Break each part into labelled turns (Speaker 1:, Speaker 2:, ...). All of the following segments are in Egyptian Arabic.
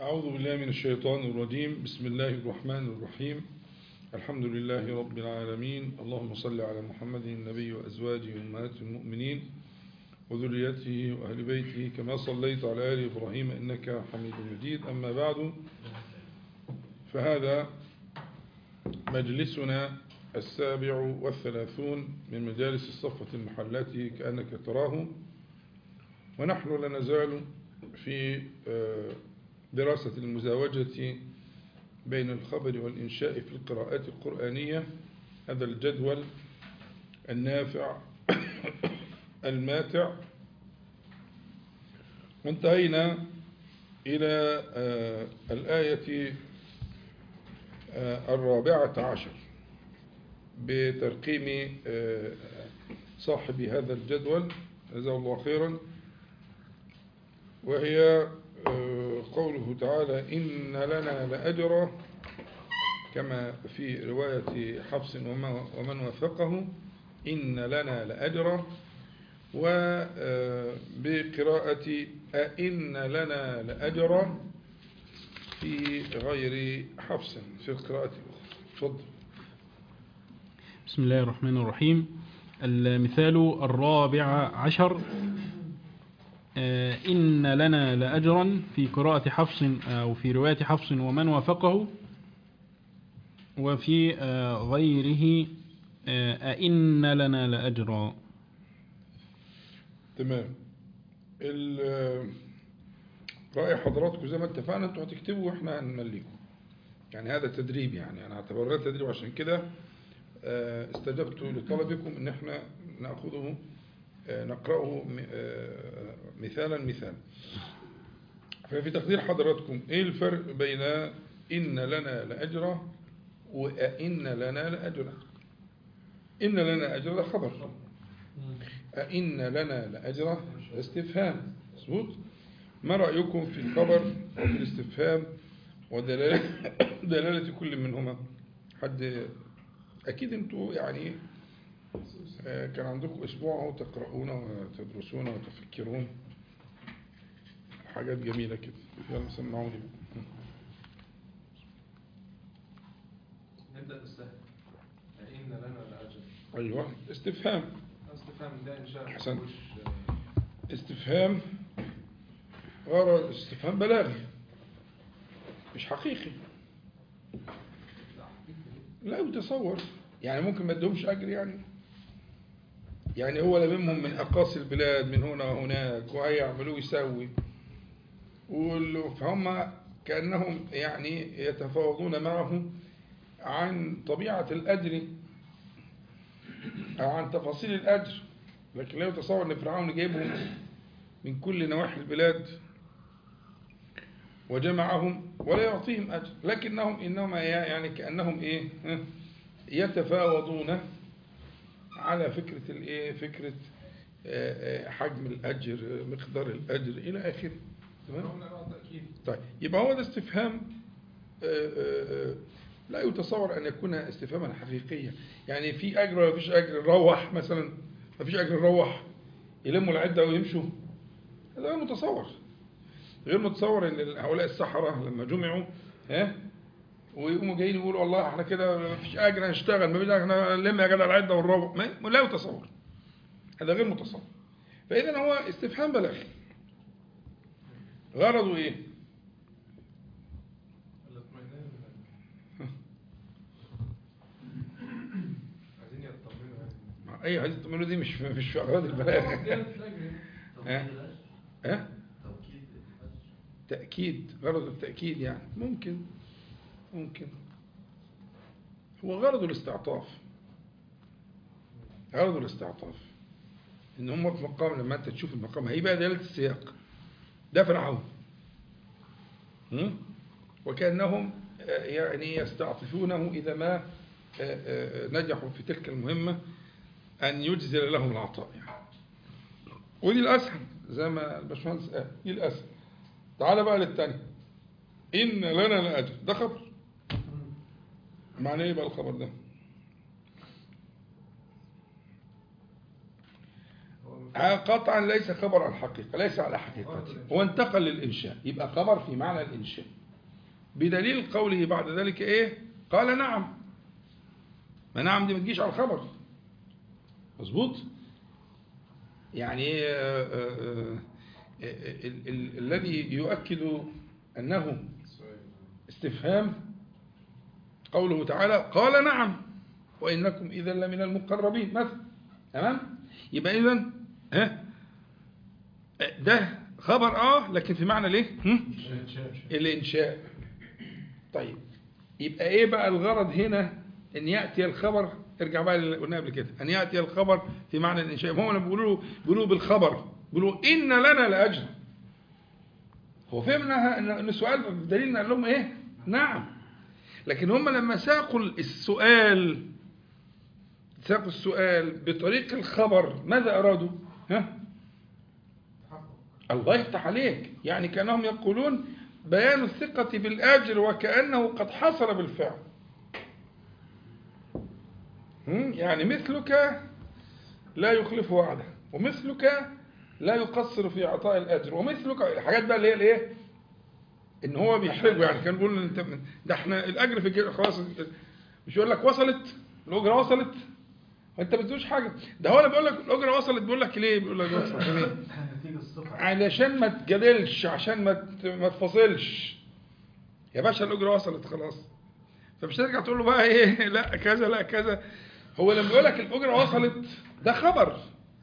Speaker 1: أعوذ بالله من الشيطان الرجيم بسم الله الرحمن الرحيم الحمد لله رب العالمين اللهم صل على محمد النبي وأزواجه أمهات المؤمنين وذريته وأهل بيته كما صليت على آل إبراهيم إنك حميد مجيد أما بعد فهذا مجلسنا السابع والثلاثون من مجالس الصفة المحلات كأنك تراه ونحن لا نزال في دراسة المزاوجة بين الخبر والإنشاء في القراءات القرآنية هذا الجدول النافع الماتع وانتهينا إلى الآية الرابعة عشر بترقيم صاحب هذا الجدول جزاه الله خيرا وهي قوله تعالى إن لنا لأجرا كما في رواية حفص ومن وثقه إن لنا لأجرا وبقراءة أئن لنا لأجرا في غير حفص في القراءة الأخرى تفضل
Speaker 2: بسم الله الرحمن الرحيم المثال الرابع عشر إن لنا لأجرا في قراءة حفص أو في رواية حفص ومن وافقه وفي غيره أئن لنا لأجرا
Speaker 1: تمام رأي حضراتكم زي ما اتفقنا انتوا هتكتبوا واحنا هنمليكم يعني هذا تدريب يعني انا اعتبرناه تدريب عشان كده استجبت لطلبكم ان احنا ناخذه نقرأه مثالا مثالا ففي تقدير حضراتكم ايه الفرق بين إن لنا لأجرا وأئن لنا لأجرا إن لنا أجرا ده خبر أئن لنا لأجرا استفهام مظبوط ما رأيكم في الخبر وفي الاستفهام ودلالة دلالة كل منهما حد أكيد انتوا يعني كان عندكم أسبوع تقرؤون وتدرسون وتفكرون حاجات جميلة كده يلا سمعوني
Speaker 3: نبدأ بالسهل إن لنا لأجر
Speaker 1: أيوة استفهام
Speaker 3: استفهام ده إن شاء الله
Speaker 1: أحسن.
Speaker 3: مش
Speaker 1: استفهام غرض استفهام بلاغي مش حقيقي لا يتصور يعني ممكن ما ادهمش أجر يعني يعني هو لممهم من أقاصي البلاد من هنا وهناك وهيعملوا يسوي فهم كأنهم يعني يتفاوضون معه عن طبيعة الأجر أو عن تفاصيل الأجر لكن لا يتصور أن فرعون جايبهم من كل نواحي البلاد وجمعهم ولا يعطيهم أجر لكنهم إنما يعني كأنهم إيه يتفاوضون على فكرة الايه فكرة حجم الأجر مقدار الأجر إلى آخره تمام
Speaker 3: تأكيد
Speaker 1: طيب يبقى هو ده استفهام لا يتصور أن يكون استفهاما حقيقيا يعني في أجر ولا فيش أجر نروح مثلا ما فيش أجر نروح يلموا العدة ويمشوا هذا غير متصور غير متصور أن هؤلاء السحرة لما جمعوا ها ويقوموا جايين يقولوا والله احنا كده ما فيش اجر هنشتغل ما فيش اجر احنا نلم يا جدع العده ونروح ما لا يتصور هذا غير متصور فاذا هو استفهام بلاغي غرضه ايه
Speaker 3: الاطمئنان عايزين يطمنوا يعني
Speaker 1: اي عايز تقولوا دي مش مش في اغراض البلاغه
Speaker 3: زيادة الأجر
Speaker 1: ها ها تاكيد غرض التاكيد يعني ممكن ممكن هو غرض الاستعطاف غرض الاستعطاف ان هم في مقام لما انت تشوف المقام هيبقى دلاله السياق ده فرعون هم؟ وكانهم آه، يعني يستعطفونه اذا ما آه، آه، نجحوا في تلك المهمه ان يجزل لهم العطاء يعني. ودي الاسهل زي ما الباشمهندس قال دي الاسهل تعال بقى للثاني ان لنا لاجر ده خبر معناه ايه بقى الخبر ده
Speaker 3: هو
Speaker 1: قطعا ليس خبر على الحقيقة ليس على حقيقته هو انتقل للإنشاء يبقى خبر في معنى الإنشاء بدليل قوله بعد ذلك إيه قال نعم ما نعم دي ما تجيش على الخبر مظبوط يعني إيه، آه، آه، آه، ال- ال- الذي يؤكد أنه استفهام قوله تعالى قال نعم وإنكم إذا لمن المقربين مثلا تمام يبقى إذا ها ده خبر اه لكن في معنى ليه هم؟ الإنشاء طيب يبقى إيه بقى الغرض هنا أن يأتي الخبر ارجع بقى اللي قلناه قبل كده أن يأتي الخبر في معنى الإنشاء هم بيقولوا بيقولوا بالخبر بيقولوا إن لنا لأجر هو فهمنا ان إن السؤال بدليل ان قال لهم ايه نعم لكن هم لما ساقوا السؤال ساقوا السؤال بطريق الخبر ماذا ارادوا ها الله يفتح عليك يعني كانهم يقولون بيان الثقة بالأجر وكأنه قد حصل بالفعل هم؟ يعني مثلك لا يخلف وعده ومثلك لا يقصر في إعطاء الأجر ومثلك الحاجات بقى اللي هي الإيه إن هو بيحرجه يعني كان بيقول أنت ده إحنا الأجر في كده خلاص مش يقول لك وصلت الأجرة وصلت وأنت ما بتدوش حاجة ده هو اللي بيقول لك الأجرة وصلت بيقول لك ليه بيقول لك وصلت عشان إيه علشان ما تجادلش عشان ما ت- ما تفاصلش يا باشا الأجرة وصلت خلاص فمش ترجع تقول له بقى ايه لا كذا لا كذا هو لما يقول لك الأجرة وصلت ده خبر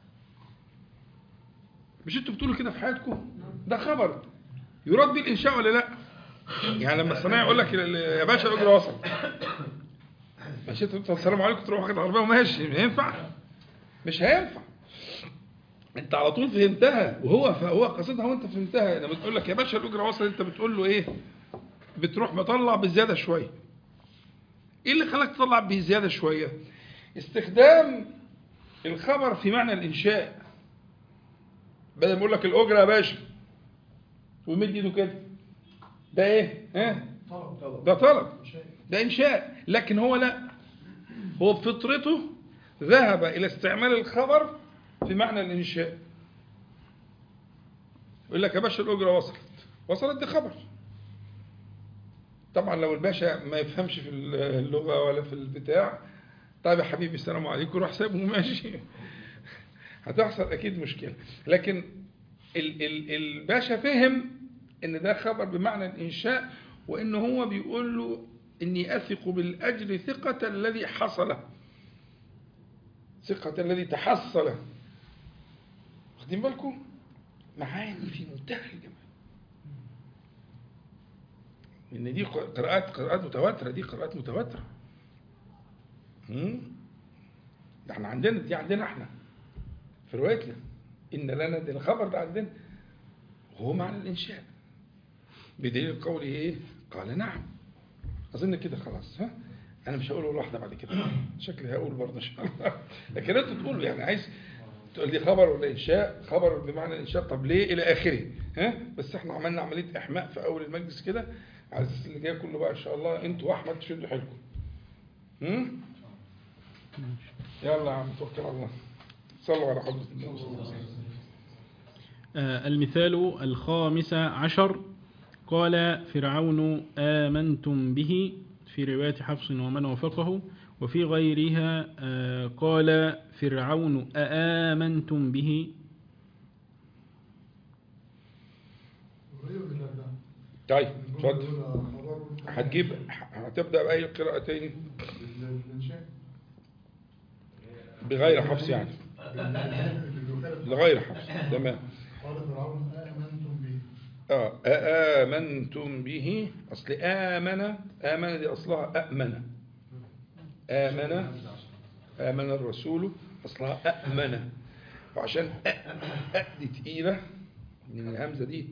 Speaker 1: مش انتوا بتقولوا كده في حياتكم ده خبر يراد بيه الإنشاء ولا لا يعني لما الصنايعي يقول لك ال- يا باشا الأجرة وصلت ماشي انت بتقول السلام عليكم تروح واخد العربية وماشي مش هينفع مش هينفع انت على طول فهمتها وهو هو قصدها وانت فهمتها لما بتقول لك يا باشا الاجره وصلت انت بتقول له ايه بتروح مطلع بزياده شويه ايه اللي خلاك تطلع بزياده شويه استخدام الخبر في معنى الانشاء بدل ما يقول لك الاجره يا باشا ويمد ايده كده ده ايه ها ده طلب ده انشاء لكن هو لا هو بفطرته ذهب الى استعمال الخبر في معنى الإنشاء يقول لك يا باشا الأجرة وصلت وصلت دي خبر طبعا لو الباشا ما يفهمش في اللغة ولا في البتاع طيب يا حبيبي السلام عليكم روح سايبه وماشي هتحصل أكيد مشكلة لكن ال ال الباشا فهم إن ده خبر بمعنى الإنشاء وإن هو بيقول له إني أثق بالأجر ثقة الذي حصل ثقة الذي تحصل واخدين بالكم معاني في منتهى الجمال ان دي قراءات قراءات متواتره دي قراءات متواتره هم؟ ده احنا عندنا دي عندنا احنا في روايتنا ان لنا دي الخبر ده عندنا وهو معنى الانشاء بدليل قوله ايه قال نعم اظن كده خلاص ها انا مش هقول واحده بعد كده شكلي هقول برضه ان شاء الله لكن انتوا تقولوا يعني عايز تقول لي خبر ولا انشاء خبر بمعنى الانشاء طب ليه الى اخره ها بس احنا عملنا عمليه احماء في اول المجلس كده على اساس اللي جاي كله بقى ان شاء الله انتوا واحمد تشدوا حيلكم هم؟ يلا يا عم توكل على الله صلوا على حضره النبي صلى الله عليه وسلم
Speaker 2: آه، المثال الخامس عشر قال فرعون آمنتم به في رواية حفص ومن وافقه وفي غيرها آه، قال فرعون أآمنتم به
Speaker 1: طيب اتفضل هتجيب هتبدا باي قراءتين بغير حفص يعني لغير حفص تمام
Speaker 4: قال فرعون آمنتم به
Speaker 1: اه آمنتم به أصل آمن آمن دي أصلها أأمن آمن آمن الرسول أصلها أأمن وعشان أ أ دي تقيلة من الهمزة دي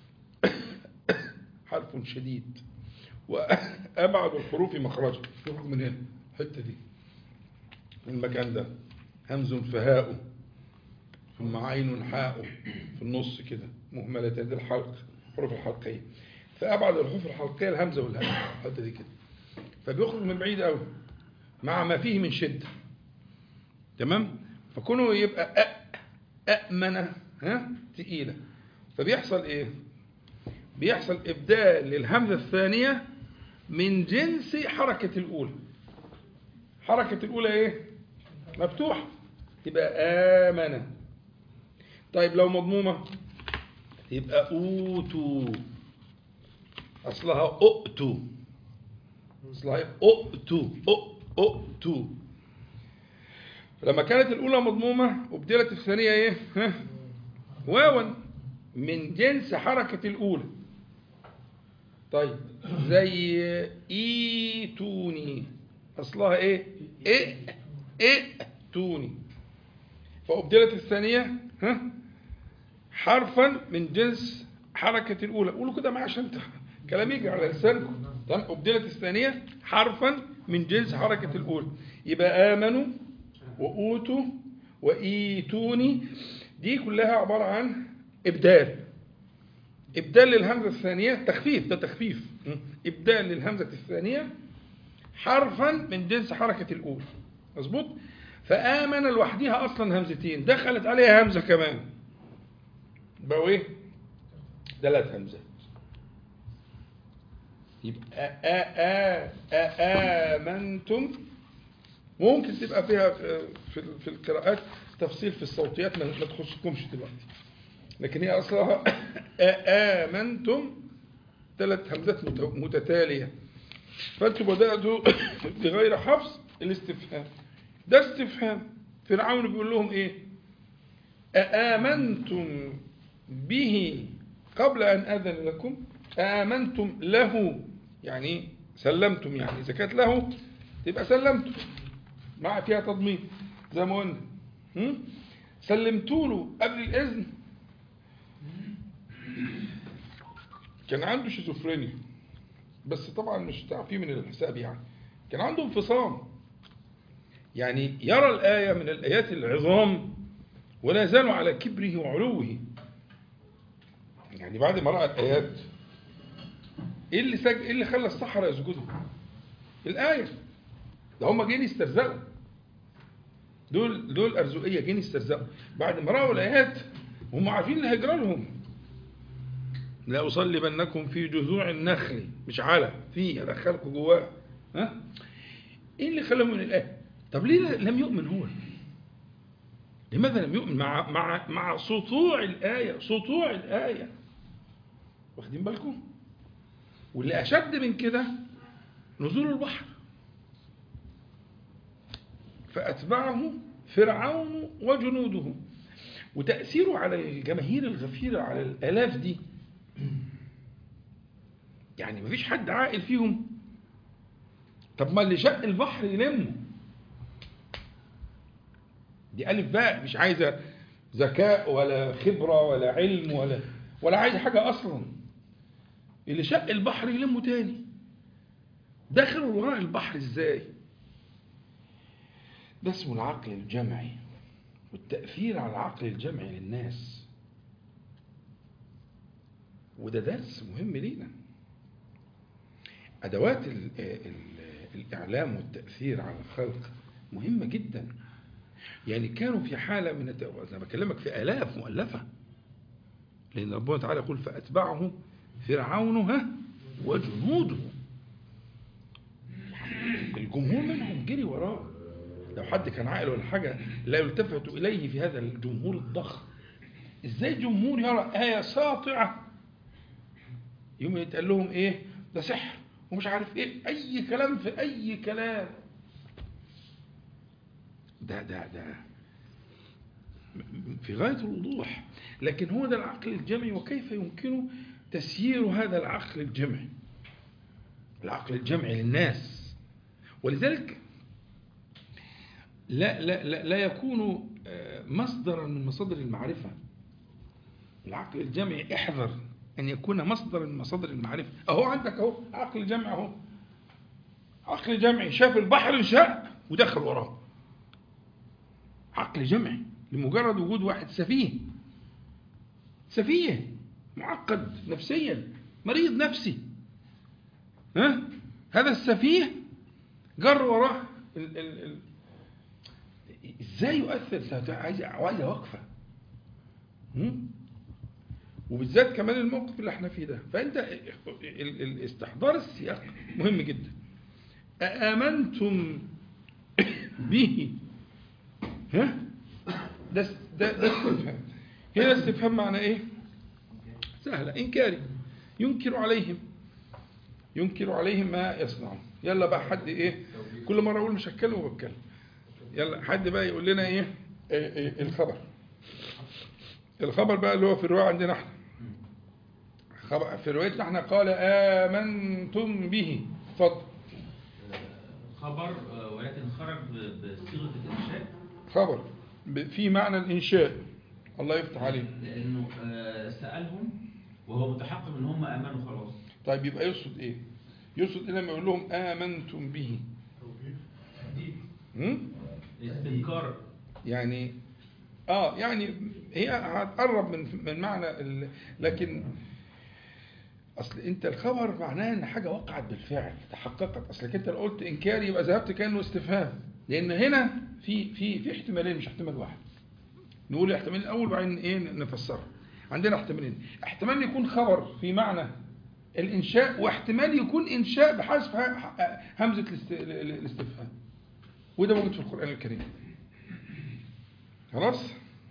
Speaker 1: حرف شديد وأبعد الحروف مخرجا يخرج من هنا الحتة دي من المكان ده همز فهاء ثم عين حاء في النص كده مهملتان دي الحلق الحروف الحلقية فأبعد الحروف الحلقية الهمزة والهاء الحتة دي كده فبيخرج من بعيد قوي مع ما فيه من شدة تمام فكونه يبقى أ أأمن ها تقيلة فبيحصل إيه بيحصل إبدال للهمزة الثانية من جنس حركة الأولى حركة الأولى إيه مفتوحة تبقى آمنة طيب لو مضمومة يبقى أوتوا أصلها أؤتوا أصلها إيه؟ أؤتوا أؤ- أؤتوا لما كانت الأولى مضمومة وبدلت الثانية إيه؟ ها؟ واوا من جنس حركة الأولى طيب زي إيتوني أصلها إيه؟ إيه إئتوني فأبدلت الثانية ها؟ حرفا من جنس حركة الأولى قولوا كده معايا عشان ت- كلام يجي على لسانكم تمام أبدلت الثانية حرفا من جنس حركة الأولى يبقى آمنوا وأوتوا وإيتوني دي كلها عبارة عن إبدال إبدال للهمزة الثانية تخفيف ده تخفيف م. إبدال للهمزة الثانية حرفا من جنس حركة الأولى مظبوط فآمن لوحدها أصلا همزتين دخلت عليها همزة كمان بقوا إيه ثلاث همزات يبقى آ آ آ آمنتم ممكن تبقى فيها في- في في القراءات تفصيل في الصوتيات ما ما تخصكمش دلوقتي لكن هي اصلها آمنتم ثلاث همزات مت- متتاليه فانتم بداتوا بغير حفظ الاستفهام ده استفهام فرعون بيقول لهم ايه أآمنتم به قبل أن أذن لكم آمنتم له يعني سلمتم يعني إذا كانت له تبقى سلمتم مع فيها تضمين زي ما قلنا هم؟ سلمتوا له قبل الإذن كان عنده شيزوفرينيا بس طبعا مش تعفيه من الحساب يعني كان عنده انفصام يعني يرى الآية من الآيات العظام ولا يزال على كبره وعلوه يعني بعد ما رأى الآيات إيه اللي, سج... إيه اللي خلى السحرة يسجدوا الآية ده هم جايين يسترزقوا دول دول أرزقية جايين يسترزقوا بعد ما رأوا الآيات هم عارفين اللي هيجرى لهم لا أصلبنكم في جذوع النخل مش على في أدخلكم جواه ها إيه اللي خلاهم من الآية طب ليه لم يؤمن هو لماذا لم يؤمن مع مع مع سطوع الآية سطوع الآية واخدين بالكم واللي أشد من كده نزول البحر فأتبعه فرعون وجنوده وتأثيره على الجماهير الغفيرة على الآلاف دي يعني مفيش حد عاقل فيهم طب ما اللي شق البحر يلمه دي ألف باء مش عايزة ذكاء ولا خبرة ولا علم ولا ولا عايزة حاجة أصلا اللي شق البحر يلمه تاني دخلوا وراء البحر ازاي ده اسمه العقل الجمعي والتأثير على العقل الجمعي للناس وده درس مهم لينا أدوات ال ال الإعلام والتأثير على الخلق مهمة جدا يعني كانوا في حالة من الت... أنا بكلمك في آلاف مؤلفة لأن ربنا تعالى يقول فأتبعه فرعون ها وجنوده الجمهور منهم جري وراه لو حد كان عاقل ولا حاجة لا يلتفت إليه في هذا الجمهور الضخم إزاي جمهور يرى آية ساطعة يوم يتقال لهم إيه ده سحر ومش عارف إيه أي كلام في أي كلام ده ده ده في غاية الوضوح لكن هو ده العقل الجمعي وكيف يمكن تسيير هذا العقل الجمعي العقل الجمعي للناس ولذلك لا, لا, لا, لا يكون مصدرا من مصادر المعرفة العقل الجمعي احذر أن يكون مصدرا من مصادر المعرفة أهو عندك أهو عقل جمعي أهو عقل جمعي شاف البحر انشق ودخل وراه عقل جمعي لمجرد وجود واحد سفيه سفيه معقد نفسيا مريض نفسي ها هذا السفيه جر وراه ال ال ال ازاي يؤثر عايزه عايزه وقفه هم؟ وبالذات كمان الموقف اللي احنا فيه ده فانت ال- ال- استحضار السياق مهم جدا أآمنتم به ها ده ده ده استفهام هنا استفهام معنى ايه سهلة إنكاري ينكر عليهم ينكر عليهم ما يصنعون يلا بقى حد ايه كل مرة اقول مش هتكلم وبتكلم يلا حد بقى يقول لنا ايه, إيه, إيه الخبر الخبر بقى اللي هو في الرواية عندنا احنا خبر في روايتنا احنا قال آمنتم به اتفضل
Speaker 5: خبر آه، ولكن خرج ب- بصيغه الانشاء
Speaker 1: خبر ب- في معنى الإنشاء الله يفتح عليه
Speaker 5: لانه آه، سالهم وهو متحقق ان هم امنوا خلاص
Speaker 1: طيب يبقى يقصد ايه يقصد ايه لما يقول لهم آمنتم به هم؟
Speaker 5: استنكار
Speaker 1: يعني اه يعني هي هتقرب من من معنى ال... لكن اصل انت الخبر معناه ان حاجه وقعت بالفعل تحققت اصلك انت لو قلت انكار يبقى ذهبت كانه استفهام لان هنا في في في احتمالين مش احتمال واحد نقول الاحتمال الاول وبعدين ايه نفسره عندنا احتمالين احتمال يكون خبر في معنى الانشاء واحتمال يكون انشاء بحذف ه- همزه الاست- الاستفهام وده موجود في القران الكريم خلاص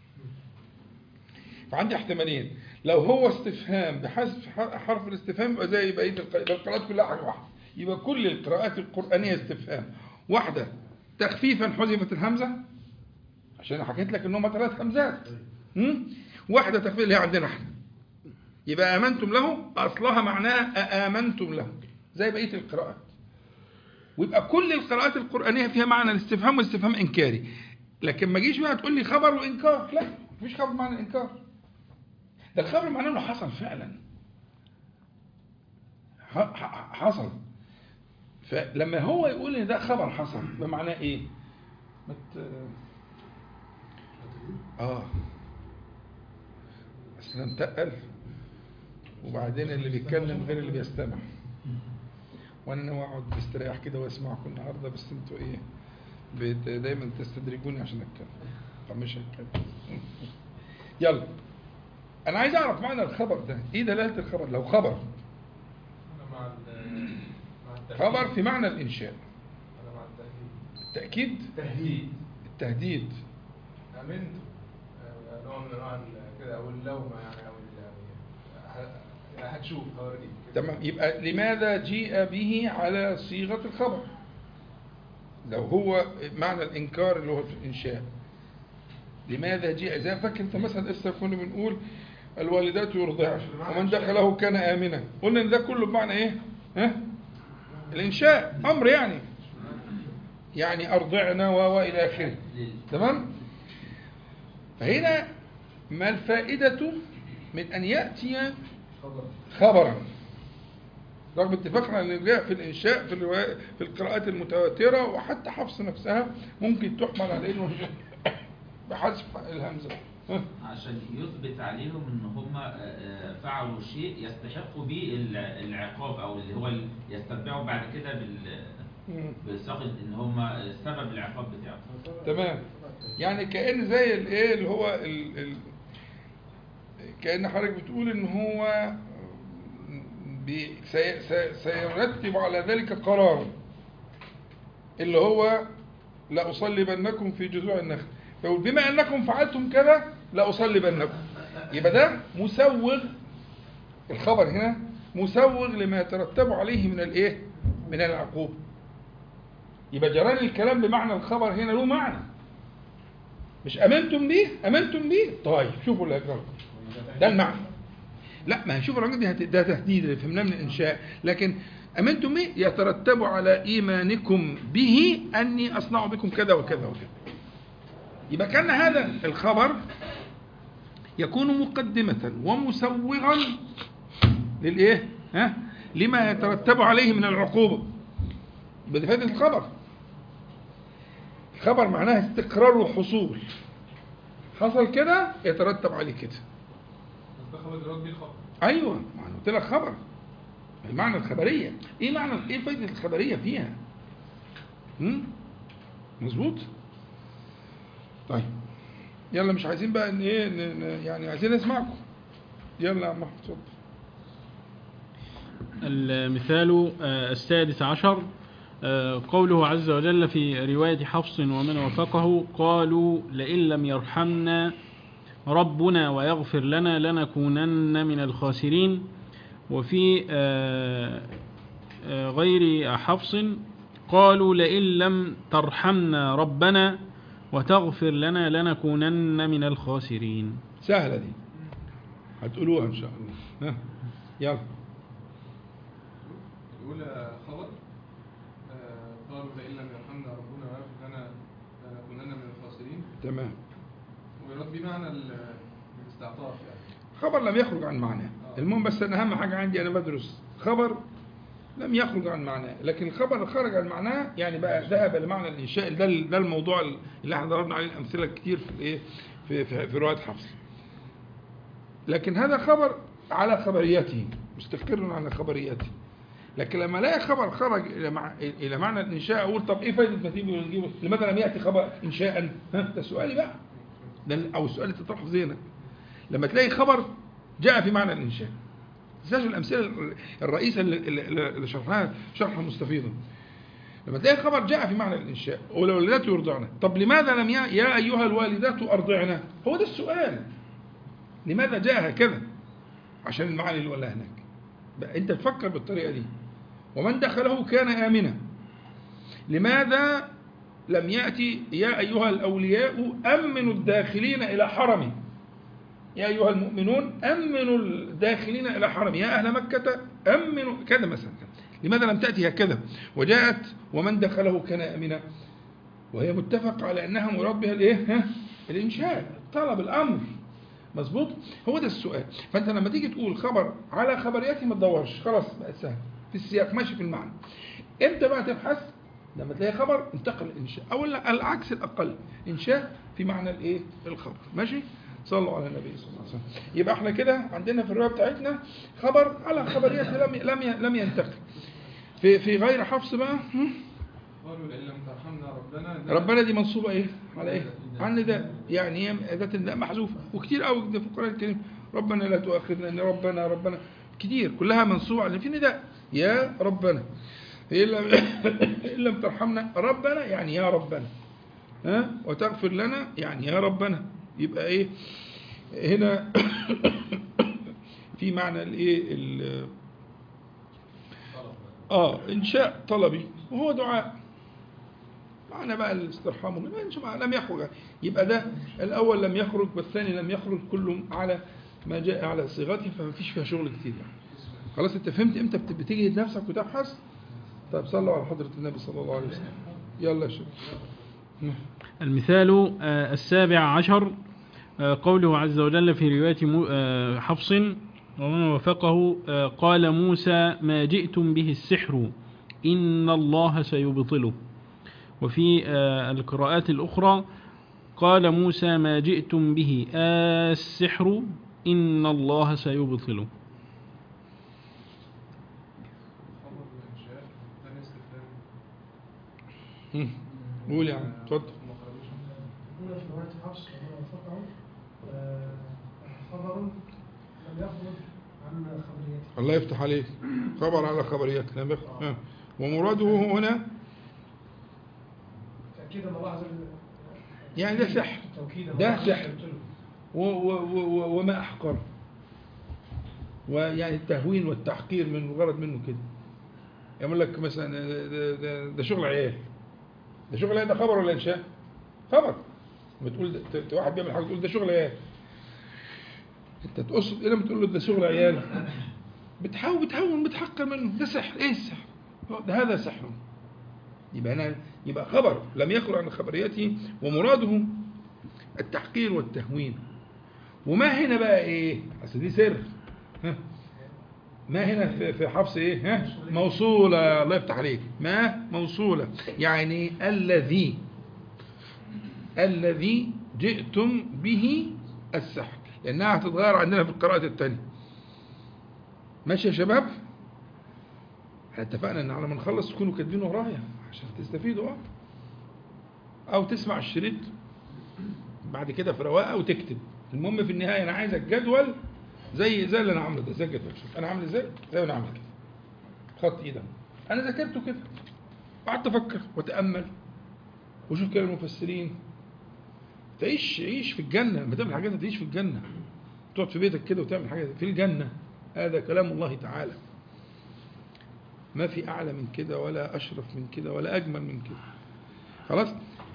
Speaker 1: فعندي احتمالين لو هو استفهام بحذف ح- حرف الاستفهام يبقى زي بقيه الق- يبقى القراءات كلها حاجه واحده يبقى كل القراءات القرانيه استفهام واحده تخفيفا حذفت الهمزه عشان أنا حكيت لك ان هم ثلاث همزات هم؟ واحده تخفيف اللي هي عندنا احنا يبقى امنتم له اصلها معناها امنتم له زي بقيه القراءات ويبقى كل القراءات القرآنية فيها معنى الاستفهام والاستفهام إنكاري لكن ما جيش بقى تقول لي خبر وإنكار لا مفيش خبر معنى الإنكار ده الخبر معناه إنه حصل فعلا ح- ح- حصل فلما هو يقول إن ده خبر حصل ده معناه إيه؟ ما ت- آه أصل أنا متقل وبعدين اللي بيتكلم غير اللي بيستمع وانا ناوي اقعد مستريح كده واسمعكم النهارده بس انتوا ايه بت- دايما تستدرجوني عشان اتكلم طب مش هتكلم يلا انا عايز اعرف معنى الخبر ده ايه دلاله الخبر لو خبر
Speaker 3: أنا مع ال مع التهديد
Speaker 1: خبر في معنى الانشاء
Speaker 3: أنا مع التهديد
Speaker 1: التاكيد
Speaker 3: تهديد
Speaker 1: التهديد
Speaker 3: آمنت آه، نوع من أنواع ال- كده أو اللومة يعني أو ال- يعني ه- هتشوف هوريك كده.
Speaker 1: تمام يبقى لماذا جيء به على صيغه الخبر لو هو معنى الانكار اللي هو في الانشاء لماذا جاء زي فاكر انت مثلا لسه كنا بنقول الوالدات يرضعن ومن دخله كان امنا قلنا ان ده كله بمعنى ايه ها الانشاء امر يعني يعني ارضعنا و والى اخره
Speaker 5: لل-
Speaker 1: تمام فهنا ما الفائده من ان ياتي
Speaker 3: خبر
Speaker 1: خبرا رغم اتفاقنا ان جاء في الانشاء في الرواية في القراءات المتواتره وحتى حفص نفسها ممكن تحمل على انه بحذف الهمزه ها؟
Speaker 5: عشان يثبت عليهم ان هم آه، آه، فعلوا شيء يستحقوا به الع- العقاب او اللي هو ال- يستتبعوا بعد كده بال
Speaker 1: مم.
Speaker 5: بصيغه ان هم سبب العقاب بتاعه
Speaker 1: تمام يعني كأن زي الايه اللي هو ال ال كأن حضرتك بتقول ان هو بي سي سي سيرتب على ذلك قرار اللي هو لأصلبنكم في جذوع النخل فيقول بما أنكم فعلتم كذا لأصلبنكم يبقى ده مسوغ الخبر هنا مسوغ لما يترتب عليه من الايه من العقوبة يبقى جران الكلام بمعنى الخبر هنا له معنى مش امنتم بيه امنتم بيه طيب شوفوا اللي هيجرى لكم. ده المعنى لا ما شوف الراجل دي هت- ده تهديد اللي فهمناه من الانشاء لكن امنتم بيه يترتب على ايمانكم به اني اصنع بكم كذا وكذا وكذا يبقى كان هذا الخبر يكون مقدمة ومسوغا للايه ها لما يترتب عليه من العقوبة يبقى دي فائدة الخبر الخبر معناه استقرار وحصول حصل كده يترتب عليه كده
Speaker 3: بس ده خبر دلوقتي بيه خبر
Speaker 1: ايوه ما انا قلت لك خبر المعنى الخبريه ايه معنى ايه فائده الخبريه فيها امم مظبوط طيب يلا مش عايزين بقى ان ايه ن- ن- يعني عايزين نسمعكم يلا يا عم احمد اتفضل
Speaker 2: المثال آه، السادس عشر آه، قوله عز وجل في رواية حفص ومن وافقه قالوا لئن لم يرحمنا ربنا ويغفر لنا لنكونن من الخاسرين وفي آه، آه، غير حفص قالوا لئن لم ترحمنا ربنا وتغفر لنا لنكونن من الخاسرين
Speaker 1: سهلة دي هتقولوها ان شاء الله ها يلا
Speaker 3: الأولى خبر آه، قالوا لئن لم يرحمنا ربنا ويغفر لنا لنكونن من الخاسرين
Speaker 1: تمام
Speaker 3: ويراد بمعنى ال- الاستعطاف يعني
Speaker 1: خبر لم يخرج عن معناه المهم بس انا اهم حاجه عندي انا بدرس خبر لم يخرج عن معناه لكن الخبر اللي خرج عن معناه يعني بقى ذهب لمعنى الانشاء ده ده الموضوع اللي احنا ضربنا عليه الامثله كتير في الايه في في, في روايه حفص لكن هذا خبر على خبريته مستقر على خبريته لكن لما الاقي خبر خرج الى مع... الى معنى الانشاء اقول طب ايه فائده ما تيجي ونجيبه لماذا لم ياتي خبر انشاء ها ده سؤالي بقى ده ال- او السؤال اللي تطرحه في ذهنك لما تلاقي خبر جاء في معنى الانشاء تنساش الامثله الرئيسه اللي, اللي اللي شرحها شرحا مستفيضا لما تلاقي خبر جاء في معنى الانشاء والوالدات يرضعن طب لماذا لم يا, يا ايها الوالدات ارضعن هو ده السؤال لماذا جاء هكذا عشان المعاني اللي ولا هناك بقى انت تفكر بالطريقه دي ومن دخله كان امنا لماذا لم ياتي يا ايها الاولياء امنوا الداخلين الى حرمي يا أيها المؤمنون أمنوا الداخلين إلى حرم يا أهل مكة أمنوا كذا مثلا لماذا لم تأتي هكذا وجاءت ومن دخله كان أمنا وهي متفق على أنها مراد بها الإيه ها؟ الإنشاء طلب الأمر مظبوط هو ده السؤال فأنت لما تيجي تقول خبر على خبريته ما تدورش خلاص بقت سهل في السياق ماشي في المعنى امتى بقى تبحث لما تلاقي خبر انتقل الانشاء او لا العكس الاقل انشاء في معنى الايه الخبر ماشي صلوا على النبي صلى الله عليه وسلم يبقى احنا كده عندنا في الروايه بتاعتنا خبر على خبريته لم لم لم ينتقل في في غير حفص بقى هم؟
Speaker 3: قالوا لئن لم ترحمنا ربنا
Speaker 1: ربنا دي منصوبه ايه على ايه عن نداء يعني هي اداه النداء محذوفه وكتير قوي في القران الكريم ربنا لا تؤاخذنا ان ربنا ربنا كتير كلها منصوبه على في نداء يا ربنا إن لم إن لم ترحمنا ربنا يعني يا ربنا ها وتغفر لنا يعني يا ربنا يبقى ايه هنا في معنى الايه ال- اه انشاء طلبي وهو دعاء معنى بقى الاسترحام ولا- ما معنى لم يخرج يبقى ده الاول لم يخرج والثاني لم يخرج كله على ما جاء على صيغته فما فيش فيها شغل كتير يعني خلاص انت فهمت امتى بت- بتجهد نفسك وتبحث طيب صلوا على حضرة النبي صلى الله عليه وسلم يلا يا شباب
Speaker 2: المثال آه، السابع عشر آه، قوله عز وجل في رواية مو- آه، حفص ومن وفقه آه، قال موسى ما جئتم به السحر إن الله سيبطله وفي آه، القراءات الأخرى قال موسى ما جئتم به آه، السحر إن الله سيبطله
Speaker 3: خبر الانشاء ثاني استفهام
Speaker 1: مم. قول يا عم اتفضل
Speaker 3: ما خرجوش
Speaker 4: هنا في رواية حفص وما وفقه آه، خبر لم يخرج عن خبريته
Speaker 1: الله يفتح عليك خبر على خبريات لم يخ- ها. ومراده هنا
Speaker 4: تأكيدا الله عز وجل
Speaker 1: يعني ده سحر
Speaker 4: توكيدا
Speaker 1: ده
Speaker 4: الله
Speaker 1: سحر.
Speaker 4: يبطله.
Speaker 1: و و و وما أحقر ويعني التهوين والتحقير من الغرض منه كده يقول لك مثلا ده, ده, ده, ده شغل عيال ده شغل عيال ده خبر ولا إنشاء؟ خبر بتقول ده ت- ت- واحد بيعمل حاجة تقول ده شغل عيال انت تقصد ايه لما تقول له ده شغل عيال بتحاول بتهون بتحقر منه ده سحر ايه السحر هو ده هذا سحر يبقى هنا يبقى خبر لم يخرج عن خبريته ومراده التحقير والتهوين وما هنا بقى ايه اصل دي سر ها. ما هنا في في حفص ايه ها موصوله الله يفتح عليك ما موصوله يعني الذي الذي جئتم به السحر لانها هتتغير عندنا في القراءه الثانيه ماشي يا شباب احنا اتفقنا ان على ما نخلص تكونوا كاتبين ورايا عشان تستفيدوا اه او تسمع الشريط بعد كده في رواقه وتكتب المهم في النهايه انا عايزك جدول زي زي اللي انا عامله ده زي الجدول شوف انا عامل ازاي زي ما انا عامل كده خط ايده انا ذاكرته كده قعدت افكر واتامل وشوف كلام المفسرين تعيش عيش في الجنه لما تعمل حاجات تعيش في الجنه تقعد في بيتك كده وتعمل حاجات في الجنه هذا كلام الله تعالى ما في اعلى من كده ولا اشرف من كده ولا اجمل من كده خلاص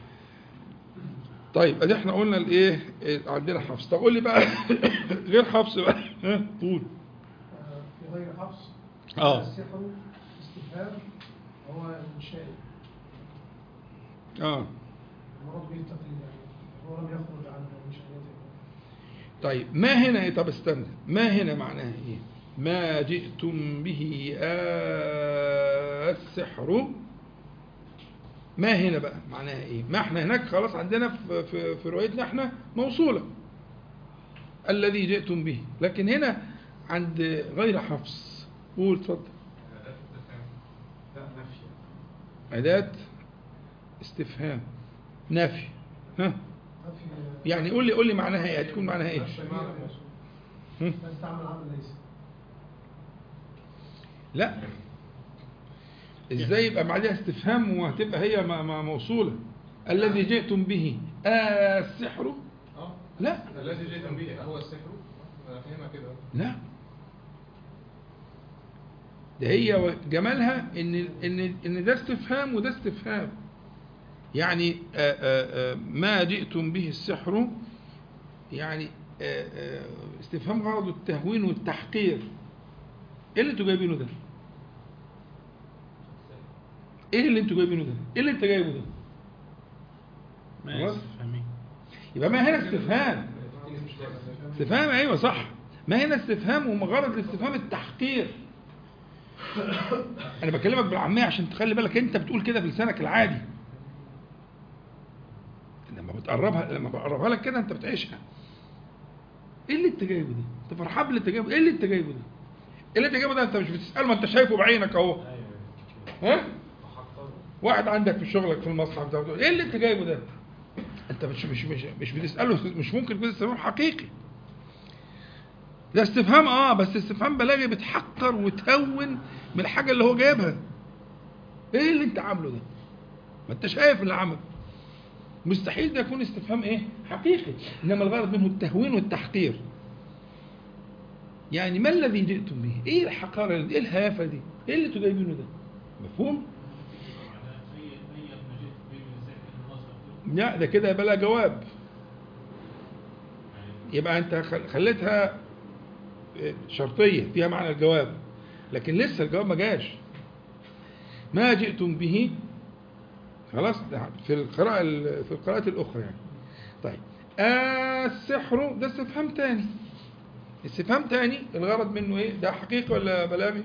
Speaker 1: طيب ادي احنا قلنا الايه إيه، عندنا حفص طب قول لي بقى غير حفص بقى ها، طول
Speaker 4: آه، في غير حفص
Speaker 1: آه.
Speaker 4: السحر استفهام هو المشاء
Speaker 1: اه
Speaker 4: المراد به التقليد يعني هو لم يخرج عن مشاهدته
Speaker 1: طيب ما هنا إيه؟ طب استنى ما هنا معناها ايه ما جئتم به آه السحر ما هنا بقى معناها ايه ما احنا هناك خلاص عندنا في, في, في روايتنا احنا موصولة الذي جئتم به لكن هنا عند غير حفص قول اتفضل
Speaker 3: لا نفي
Speaker 1: أداة استفهام نفي ها
Speaker 4: في
Speaker 1: يعني قول لي قول لي معناها ايه هتكون معناها ايه هم؟
Speaker 4: لا تستعمل عمل ليس
Speaker 1: لا ازاي يبقى بعدها استفهام وهتبقى هي ما- ما موصولة الذي جئتم به آه السحر
Speaker 3: اه
Speaker 1: لا
Speaker 3: الذي جئتم به هو السحر انا فاهمها كده
Speaker 1: لا ده هي جمالها ان ان ان ده استفهام وده استفهام يعني آآ آآ ما جئتم به السحر يعني آآ آآ استفهام غرض التهوين والتحقير ايه اللي انتوا جايبينه ده ايه اللي انتوا جايبينه ده ايه اللي انت جايبه ده
Speaker 2: ما
Speaker 1: خلاص؟
Speaker 2: استفهامي
Speaker 1: يبقى ما هنا استفهام استفهام ايوه صح ما هنا استفهام وغرض الاستفهام التحقير انا بكلمك بالعاميه عشان تخلي بالك انت بتقول كده في لسانك العادي لما بتقربها لما بقربها لك كده انت بتعيشها ايه اللي انت جايبه ده انت فرحان باللي انت جايبه ايه اللي انت جايبه ده ايه اللي انت جايبه ده انت مش بتساله ما انت شايفه بعينك اهو ها واحد عندك في شغلك في المصنع بتاعه بتقول ايه اللي انت جايبه ده انت مش مش مش, مش بتساله مش ممكن يكون استفهام حقيقي ده استفهام اه بس استفهام بلاغي بتحقر وتهون من الحاجه اللي هو جايبها ايه اللي انت عامله ده ما انت شايف اللي عمله مستحيل ده يكون استفهام ايه حقيقي انما الغرض منه التهوين والتحقير يعني ما الذي جئتم به ايه الحقاره دي؟ ايه الهيافه دي ايه اللي انتوا جايبينه ده مفهوم لا ده كده يبقى لها جواب يبقى انت خل- خليتها شرطية فيها معنى الجواب لكن لسه الجواب ما جاش ما جئتم به خلاص ده في القراءة ال- في القراءات الأخرى يعني طيب آه السحر ده استفهام تاني استفهام تاني الغرض منه ايه ده حقيقي ولا بلاغي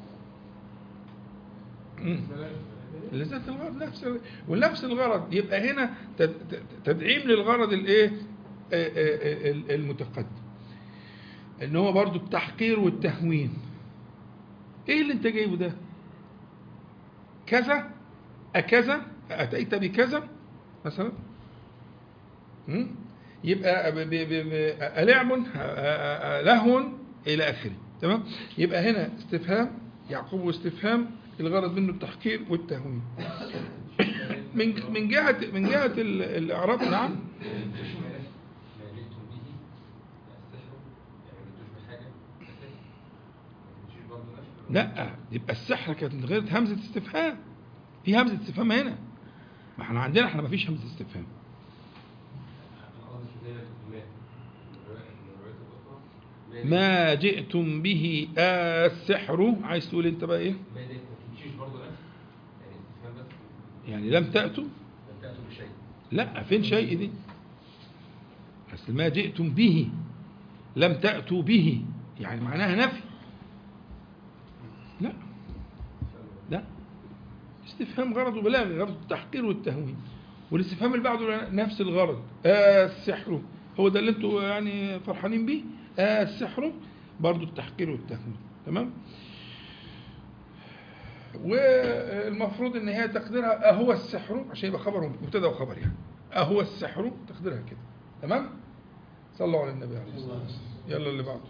Speaker 1: مم. لذات الغرض نفس ونفس الغرض يبقى هنا تد- تد- تدعيم للغرض الايه آه، آه، آه، المتقدم ان هو برضو التحقير والتهوين ايه اللي انت جايبه ده كذا أكذا أتيت بكذا مثلا م? يبقى ب- ب- ب- ب- ألعب أ- أ- أ- لهو إلى آخره تمام يبقى هنا استفهام يعقوب استفهام الغرض منه التحقير والتهوين من من جهة من جهة ال- الإعراب نعم
Speaker 6: ما جئتم به السحر يعني ما جئتوش بحاجة سحر ما تمشيش برضه نفي
Speaker 1: لا يبقى السحر كانت من غير همزة استفهام في همزة استفهام هنا ما احنا عندنا احنا ما فيش همزة استفهام
Speaker 6: أنا قصدي زي ما كنت ما الروايات الروايات الأخرى
Speaker 1: ما جئتم به السحر عايز تقول انت بقى ايه
Speaker 6: ما دي ما تمشيش برضه نفي يعني استفهام بس
Speaker 1: يعني لم تأتوا
Speaker 6: لم تأتوا بشيء
Speaker 1: لا فين شيء دي أصل ما جئتم به لم تأتوا به يعني معناها نفي لا لا استفهام غرض بلاغي غرض التحقير والتهوين والاستفهام اللي بعده نفس الغرض آه السحر هو ده اللي انتوا يعني فرحانين بيه آه السحر برضو التحقير والتهوين تمام والمفروض ان هي تقديرها اهو السحر عشان يبقى خبر مبتدا وخبر يعني اهو السحر تقديرها كده تمام صلوا على النبي عليه الصلاة والسلام يلا اللي بعده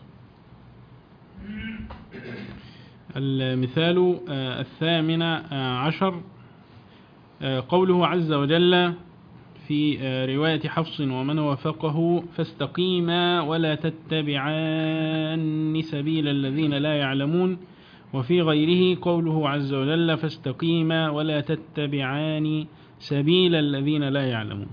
Speaker 2: المثال آه، الثامن آه، عشر آه، قوله عز وجل في آه، رواية حفص ومن وافقه فاستقيما ولا تتبعان سبيل الذين لا يعلمون وفي غيره قوله عز وجل فاستقيما ولا تتبعان سبيل الذين لا يعلمون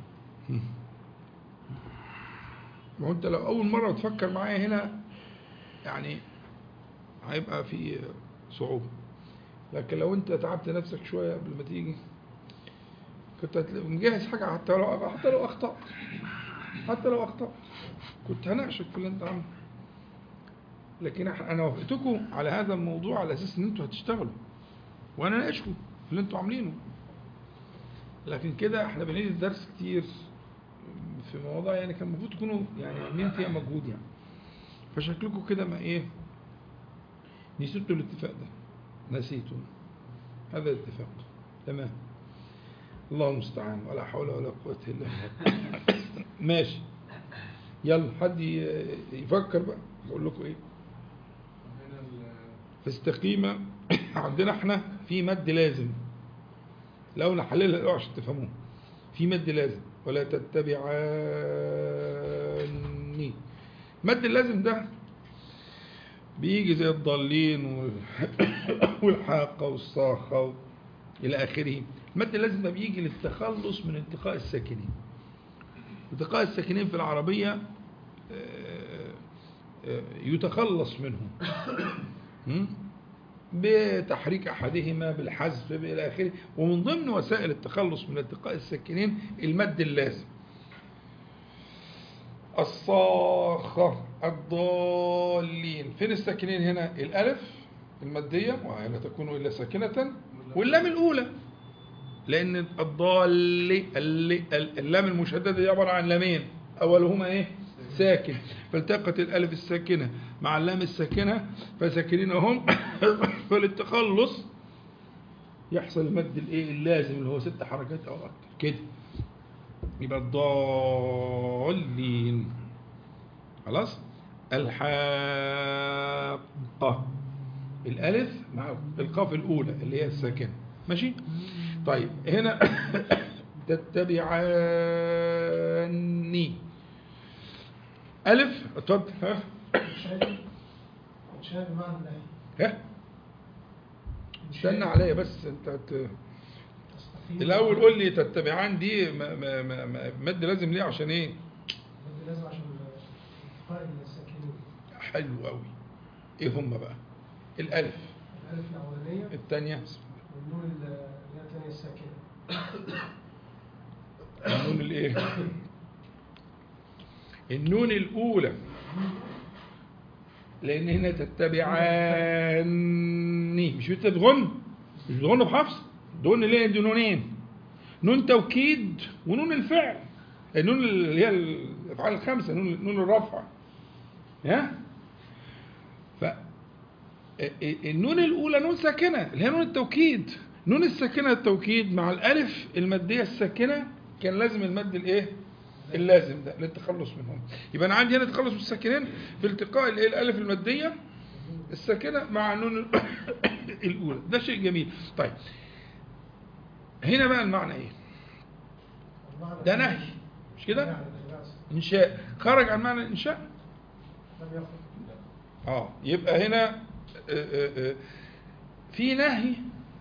Speaker 1: ما هو انت لو اول مره تفكر معايا هنا يعني هيبقى في صعوبه لكن لو انت تعبت نفسك شويه قبل ما تيجي كنت هتلاقي مجهز حاجه حتى لو حتى لو اخطات حتى لو اخطات كنت هناقشك في اللي انت عامله لكن إح- انا وافقتكم على هذا الموضوع على اساس ان انتوا هتشتغلوا وانا ناقشكم في اللي انتوا عاملينه لكن كده احنا بنعيد الدرس كتير في مواضيع يعني كان المفروض تكونوا يعني عاملين فيها مجهود يعني فشكلكم كده ما ايه نسيتوا الاتفاق ده نسيتوا هذا الاتفاق تمام الله المستعان ولا حول ولا قوة إلا بالله ماشي يلا حد ي- يفكر بقى بقول لكم ايه
Speaker 3: هنا ال-
Speaker 1: فاستقيمة عندنا احنا في مد لازم لو نحللها الأول عشان تفهموه في مد لازم ولا تتبعاني مد اللازم ده بيجي زي الضالين وال- والحاقة والصاخة و- إلى آخره المد اللازم ده بيجي للتخلص من التقاء الساكنين التقاء الساكنين في العربية آه، آه، يتخلص منهم م? بتحريك احدهما بالحذف الى اخره ومن ضمن وسائل التخلص من التقاء الساكنين المد اللازم الصاخة الضالين فين الساكنين هنا الألف المادية وهي لا تكون إلا ساكنة واللام الأولى لأن الضال اللي- اللام المشددة دي عبارة عن لامين أولهما إيه ساكن فالتقت الألف الساكنة مع اللام الساكنة فساكنين هم فللتخلص يحصل المد الايه اللازم اللي هو ست حركات او اكتر كده يبقى الضالين خلاص الحاقة الألف مع القاف الأولى اللي هي الساكنة ماشي طيب هنا تتبعاني ألف اتفضل ها
Speaker 4: شايف شايف بمعنى النهي
Speaker 1: ها استنى عليا بس انت هت...
Speaker 4: تستقيم
Speaker 1: الاول قول لي تتبعان دي ما ما ما ما- مد لازم ليه عشان ايه
Speaker 4: بدي لازم عشان التقاء الساكنين
Speaker 1: حلو قوي ايه هم بقى الالف
Speaker 4: الألف الأولانية
Speaker 1: الثانيه
Speaker 4: والنون ال- اللي هي الثانية الساكنة
Speaker 1: النون الايه النون الاولى لان هنا تتبعاني مش انت بتغن مش بتغن بحفص دون ليه دي نونين نون توكيد ونون الفعل النون اللي هي الافعال الخمسه نون نون الرفع ها ف النون الاولى نون ساكنه اللي هي نون التوكيد نون الساكنه التوكيد مع الالف الماديه الساكنه كان لازم المد الايه اللازم ده للتخلص منهم يبقى انا عندي هنا تخلص من الساكنين في التقاء الايه الالف الماديه الساكنه مع النون الاولى ده شيء جميل طيب هنا بقى المعنى ايه
Speaker 4: المعنى
Speaker 1: ده نهي مش كده
Speaker 4: يعني الإخلاص.
Speaker 1: انشاء خرج عن معنى الانشاء
Speaker 4: لم يخرج
Speaker 1: اه يبقى هنا آه، آه، آه، في نهي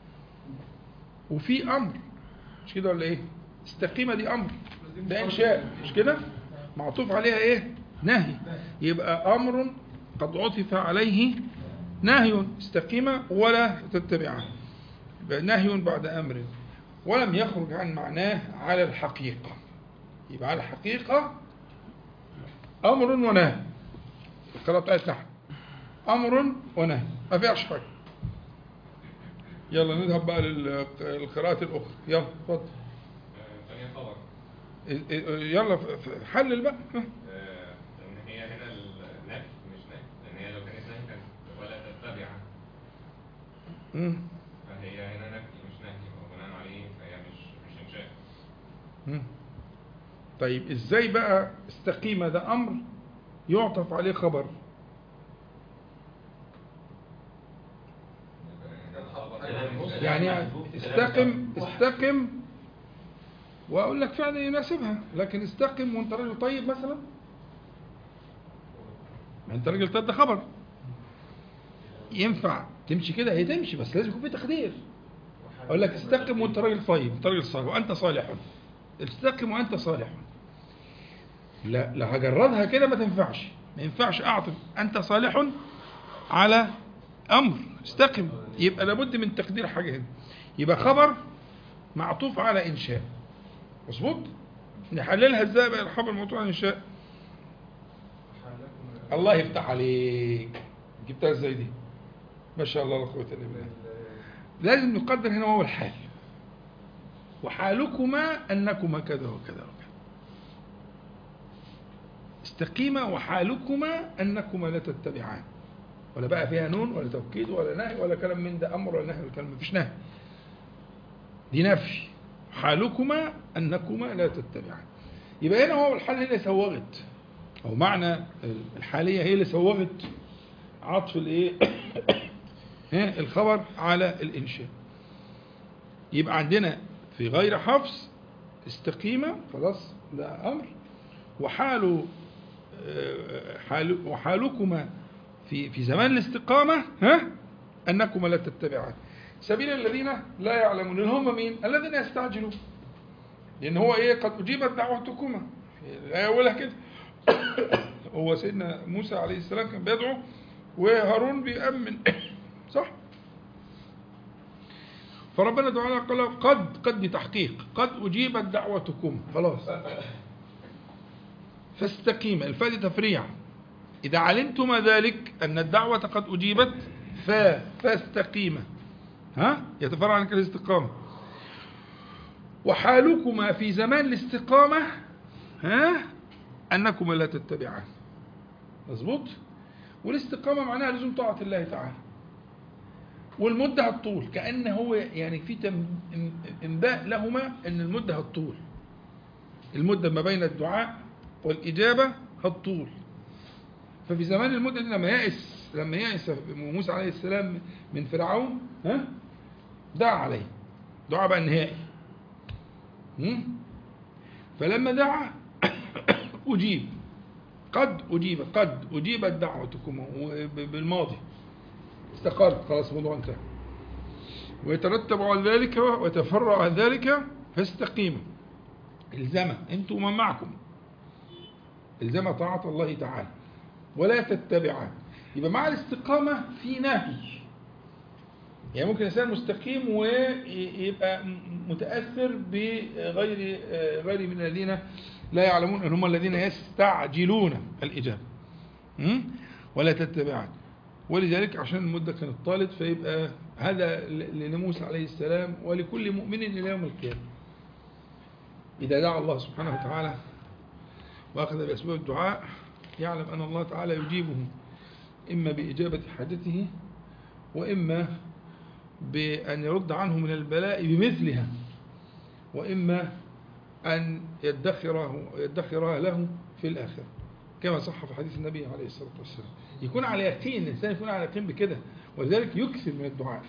Speaker 1: وفي امر مش كده ولا ايه استقيمه دي امر ده انشاء مش كده معطوف عليها ايه نهي يبقى امر قد عطف عليه نهي استقيمه ولا تتبعه يبقى نهي بعد امر ولم يخرج عن معناه على الحقيقه يبقى على الحقيقه امر ونهي القراءه بتاعتنا احنا امر ونهي ما فيهاش حاجه يلا نذهب بقى للقراءات الاخرى يلا اتفضل
Speaker 6: ثانية خبر
Speaker 1: إيه- إيه- يلا ف- ف- حلل بقى ها.
Speaker 6: آه، ان هي هنا النفي مش نهي لان هي لو كانت نهي كانت ولا تتبع
Speaker 1: مم.
Speaker 6: فهي هنا نفي مش نهي وبناء عليه فهي مش مش انشاء
Speaker 1: مم. طيب ازاي بقى استقيم ده امر يعطف عليه خبر يعني استقم استقم واقول لك فعلا يناسبها لكن استقم وانت راجل طيب مثلا ما انت راجل طيب ده خبر ينفع تمشي كده هي تمشي بس لازم يكون في تقدير اقول لك استقم وانت راجل طيب انت راجل صالح وانت صالح استقم وانت صالح لا لا هجردها كده ما تنفعش ما ينفعش اعطف انت صالح على امر استقم يبقى لابد من تقدير حاجه هنا يبقى خبر معطوف على انشاء مظبوط نحللها ازاي بقى الخبر معطوف على انشاء الله يفتح عليك جبتها ازاي دي ما شاء الله لا قوه الا بالله لازم نقدر هنا هو الحال وحالكما انكما كذا وكذا وكذا استقيما وحالكما انكما لا تتبعان ولا بقى فيها نون ولا توكيد ولا نهي ولا كلام من ده امر ولا نهي ولا كلام مفيش نهي دي نفي حالكما انكما لا تتبعان يبقى هنا هو الحال هي اللي سوغت او معنى الحاليه هي اللي سوغت عطف الايه ها الخبر على الانشاء يبقى عندنا في غير حفص استقيمة خلاص ده أمر وحال حال وحالكما في في زمان الاستقامة ها أنكما لا تتبعان سبيل الذين لا يعلمون اللي هم مين؟ الذين يستعجلون لأن هو إيه قد أجيبت دعوتكما الآية أولها كده هو سيدنا موسى عليه السلام كان بيدعو وهارون بيأمن صح؟ فربنا تعالى قال قد قد بتحقيق قد أجيبت دعوتكم خلاص فاستقيم الفاء تفريع إذا علمتم ذلك أن الدعوة قد أجيبت فا فاستقيم ها يتفرع عن الاستقامة وحالكما في زمان الاستقامة ها أنكما لا تتبعان مظبوط والاستقامة معناها لزوم طاعة الله تعالى والمدة هالطول كأن هو يعني في تم انباء لهما أن المدة هالطول المدة ما بين الدعاء والإجابة هالطول ففي زمان المدة دي لما يأس لما يأس موسى عليه السلام من فرعون ها دعا عليه دعاء بقى النهائي فلما دعا أجيب قد أجيب قد أجيبت دعوتكم بالماضي استقرت خلاص الموضوع انتهى ويترتب على ذلك ويتفرع عن ذلك فاستقيموا الزم انتم ومن معكم الزم طاعة الله تعالى ولا تتبعان يبقى مع الاستقامة في نهي يعني ممكن الإنسان مستقيم ويبقى متأثر بغير غير من الذين لا يعلمون أن هم الذين يستعجلون الإجابة ولا تتبعان ولذلك عشان المدة كانت طالت فيبقى هذا لموسى عليه السلام ولكل مؤمن إلى يوم القيامة إذا دعا الله سبحانه وتعالى وأخذ بأسباب الدعاء يعلم أن الله تعالى يجيبه إما بإجابة حاجته وإما بأن يرد عنه من البلاء بمثلها وإما أن يدخره, يدخرها له في الآخرة كما صح في حديث النبي عليه الصلاة والسلام يكون على يقين الإنسان يكون على يقين بكده ولذلك يكثر من الدعاء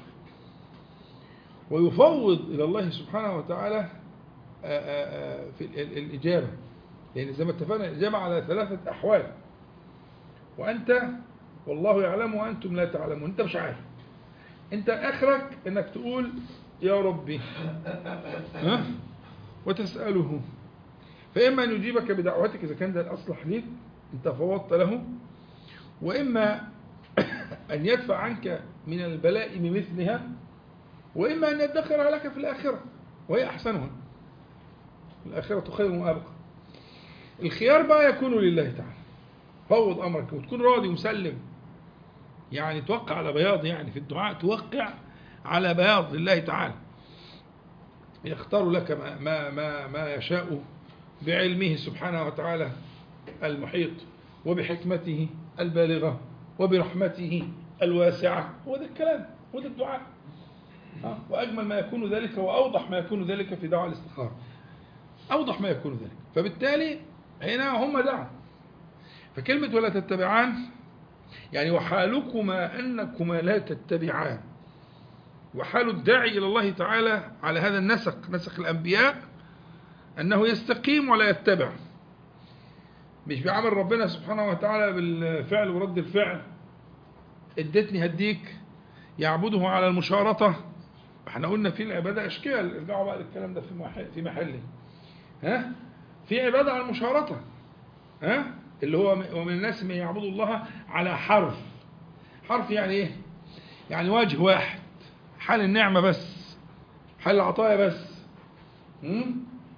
Speaker 1: ويفوض إلى الله سبحانه وتعالى في الإجابة لأن زي ما اتفقنا الإجابة على ثلاثة أحوال وأنت والله يعلم وأنتم لا تعلمون أنت مش عارف أنت آخرك أنك تقول يا ربي ها وتسأله فإما أن يجيبك بدعوتك إذا كان ده الأصلح ليك أنت فوضت له وإما أن يدفع عنك من البلاء بمثلها وإما أن يدخرها لك في الآخرة وهي أحسنها الآخرة خير وأبقى الخيار بقى يكون لله تعالى فوض أمرك وتكون راضي ومسلم يعني توقع على بياض يعني في الدعاء توقع على بياض لله تعالى يختار لك ما, ما, ما, ما يشاء بعلمه سبحانه وتعالى المحيط وبحكمته البالغة وبرحمته الواسعة هو ده الكلام هو ده الدعاء وأجمل ما يكون ذلك وأوضح ما يكون ذلك في دعاء الاستخارة أوضح ما يكون ذلك فبالتالي هنا هم دعا فكلمة ولا تتبعان يعني وحالكما أنكما لا تتبعان وحال الداعي إلى الله تعالى على هذا النسق نسق الأنبياء أنه يستقيم ولا يتبع مش بيعامل ربنا سبحانه وتعالى بالفعل ورد الفعل ادتني هديك يعبده على المشارطة احنا قلنا في العبادة أشكال ارجعوا بقى للكلام ده في محل في محله ها في عبادة على المشارطة ها اللي هو ومن الناس من يعبد الله على حرف حرف يعني ايه يعني وجه واحد حال النعمة بس حال العطايا بس مم؟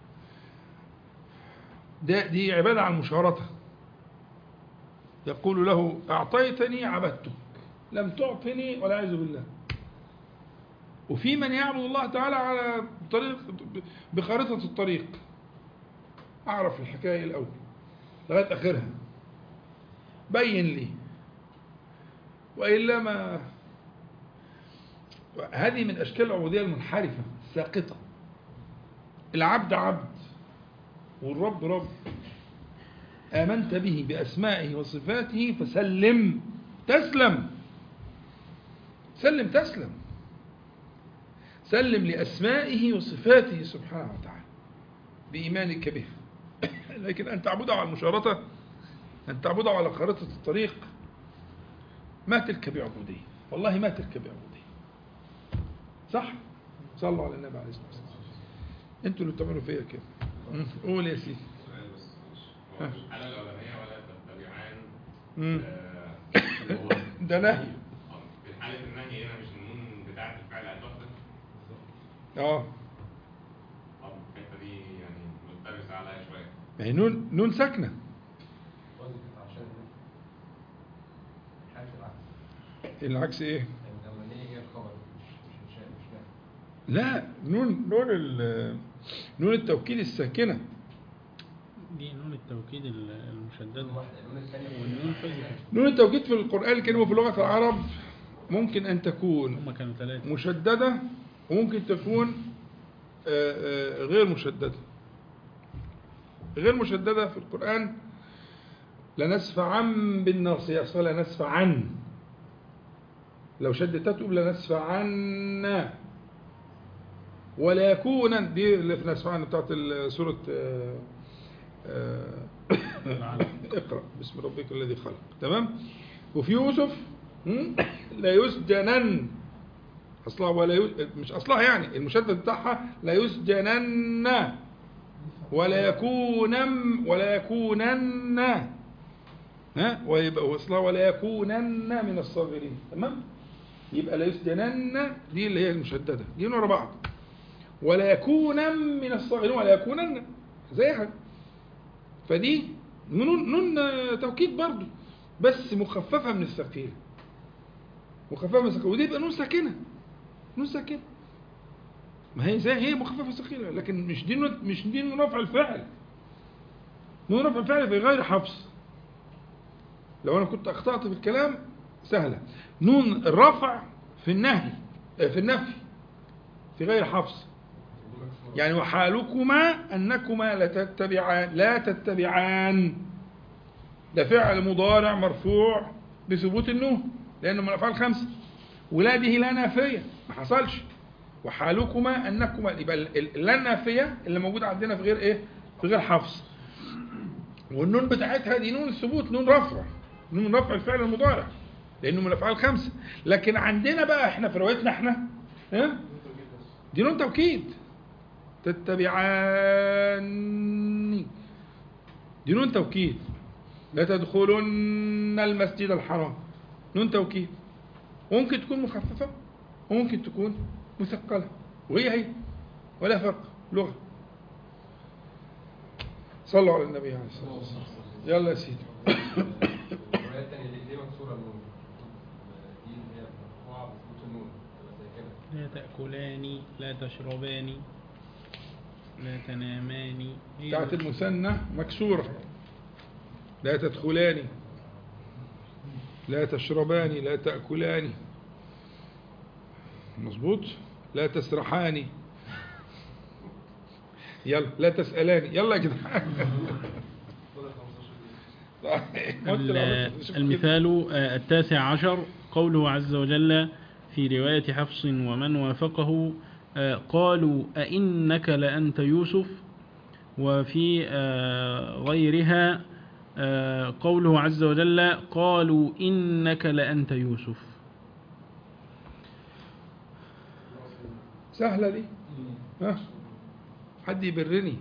Speaker 1: ده دي عبادة على المشارطة يقول له أعطيتني عبدتك لم تعطني والعياذ بالله وفي من يعبد الله تعالى على طريق بخارطة الطريق أعرف الحكاية الأول لغاية آخرها بين لي وإلا ما هذه من أشكال العبودية المنحرفة الساقطة العبد عبد والرب رب آمنت به بأسمائه وصفاته فسلم تسلم سلم تسلم سلم لأسمائه وصفاته سبحانه وتعالى بإيمانك به لكن أن تعبده على المشارطة أن تعبده على خارطة الطريق ما تلك بعبودية والله ما تلك بعبودية صح صلوا على النبي عليه الصلاة والسلام انتوا اللي بتعملوا فيا كده مم. قول يا سيدي
Speaker 6: سؤال بس هو مش الحالة الأولانية ولا تتبعان
Speaker 1: مم.
Speaker 6: آه، هو
Speaker 1: ده نهي
Speaker 6: آه، في حالة النهي هنا مش النون بتاعة الفعل هتحذف
Speaker 1: اه
Speaker 6: طب الحتة دي يعني ملتبسة عليا شوية
Speaker 1: ما هي نون نون ساكنة
Speaker 3: وظفت عشان حاجة العكس
Speaker 1: العكس ايه
Speaker 3: يعني الأولانية هي الخبر مش مش إنشاء مش نهي
Speaker 1: لا نون نون ال- نون التوكيد الساكنة
Speaker 2: دي نون التوكيد ال- المشددة
Speaker 3: اللون واحدة اللون الثانية
Speaker 2: والنون حذفت
Speaker 1: نون التوكيد في القرآن الكريم وفي لغة العرب ممكن أن تكون
Speaker 2: هما كانوا ثلاثة
Speaker 1: مشددة وممكن تكون آه، آه، غير مشددة غير مشددة في القرآن لنسفعا بالناصية أصلا لنسفعا لو شددتها تقول لنسفعن ولا يكون دي اللي في نسفعن بتاعت ال- سورة آه، آه، اقرأ باسم ربك الذي خلق تمام وفي يوسف هم؟ لا يسجنن اصلها ولا يس... مش اصلها يعني المشدد بتاعها لا يسجنن ولا يكونن ولا يكونن ها ويبقى اصلها ولا يكونن من الصاغرين تمام يبقى لا يسجنن دي اللي هي المشدده دي ورا بعض ولا يكونن من الصاغرين ولا يكونن زيها فدي نون نون توكيد برضو بس مخففه من الثقيل مخففه من الثقيل ودي يبقى نون ساكنه نون ساكنه ما هي زي هي مخففه ثقيله لكن مش دي نون مش دي نون رفع الفعل نون رفع الفعل في غير حفص لو انا كنت اخطات في الكلام سهله نون الرفع في النهي آه، في النفي في غير حفص يعني وحالكما أنكما لا تتبعان لا تتبعان ده فعل مضارع مرفوع بثبوت النون لأنه من الأفعال الخمسة ولا دي لا نافية ما حصلش وحالكما أنكما يبقى ال- ال- اللا النافية اللي موجودة عندنا في غير إيه؟ في غير حفص والنون بتاعتها دي نون الثبوت نون رفع نون رفع الفعل المضارع لأنه من الأفعال الخمسة لكن عندنا بقى إحنا في روايتنا إحنا ها؟ دي نون توكيد تتبعان دي نون توكيد لا تدخلن المسجد الحرام نون توكيد ممكن تكون مخففة وممكن تكون مثقلة وهي هي ولا فرق لغة صلوا على النبي عليه الصلاة والسلام يلا يا سيدي
Speaker 3: الرواية الثانية ليه ليه مكسورة النون؟ دي اللي هي مرفوعة بثبوت النون تبقى زي كده
Speaker 2: لا تأكلان لا تشربان لا تنامان هي
Speaker 1: بتاعت المثنى مكسورة لا تدخلان لا تشربان لا تأكلان مظبوط لا تسرحان يلا لا تسألاني يلا يا جدعان
Speaker 2: ال- المثال آه، التاسع عشر قوله عز وجل في رواية حفص ومن وافقه آه، قالوا أئنك لأنت يوسف وفي آه، غيرها آه، قوله عز وجل قالوا إنك لأنت يوسف
Speaker 1: سهلة دي ها حد يبرني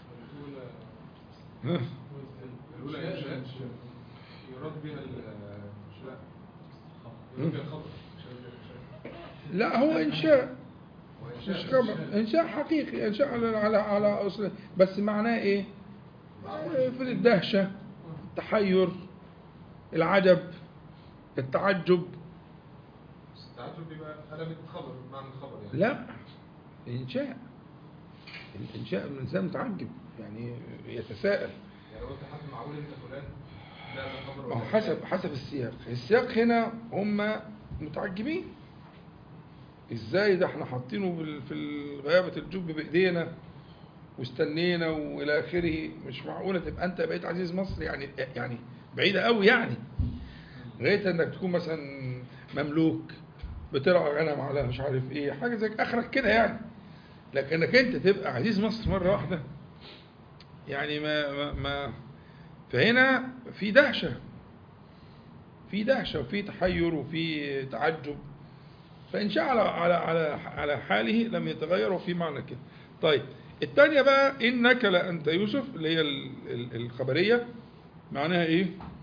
Speaker 1: ها
Speaker 3: الأولى إنشاء يراد بها الإنشاء يراد بها الخبر مش يراد بها الإنشاء.
Speaker 1: لا هو إنشاء
Speaker 3: وإنشاء
Speaker 1: مش خبر إنشاء حقيقي إنشاء على على على أصل بس معناه إيه؟ في الدهشة التحير العجب التعجب
Speaker 3: بس التعجب بيبقى قلبت خبر معنى الخبر يعني
Speaker 1: لا إنشاء الإنشاء الإنسان متعجب يعني يتساءل
Speaker 3: يعني لو أنت حد معقول أنت فلان لا ده خبر
Speaker 1: ما هو
Speaker 3: ولا
Speaker 1: حسب
Speaker 3: إنشاء؟
Speaker 1: حسب السياق السياق هنا هم متعجبين ازاي ده احنا حاطينه بال- في غيابة الجب بايدينا واستنينا والى اخره مش معقوله تبقى انت بقيت عزيز مصر يعني يعني بعيده قوي يعني لغايه انك تكون مثلا مملوك بترعى غنم على مش عارف ايه حاجه زي اخرك كده يعني لكنك انت تبقى عزيز مصر مره واحده يعني ما ما, ما فهنا في دهشه في دهشه وفي تحير وفي تعجب فإن شاء على على على على حاله لم يتغير وفي معنى كده. طيب الثانية بقى إنك لأنت يوسف اللي هي ال- ال- الخبرية معناها إيه؟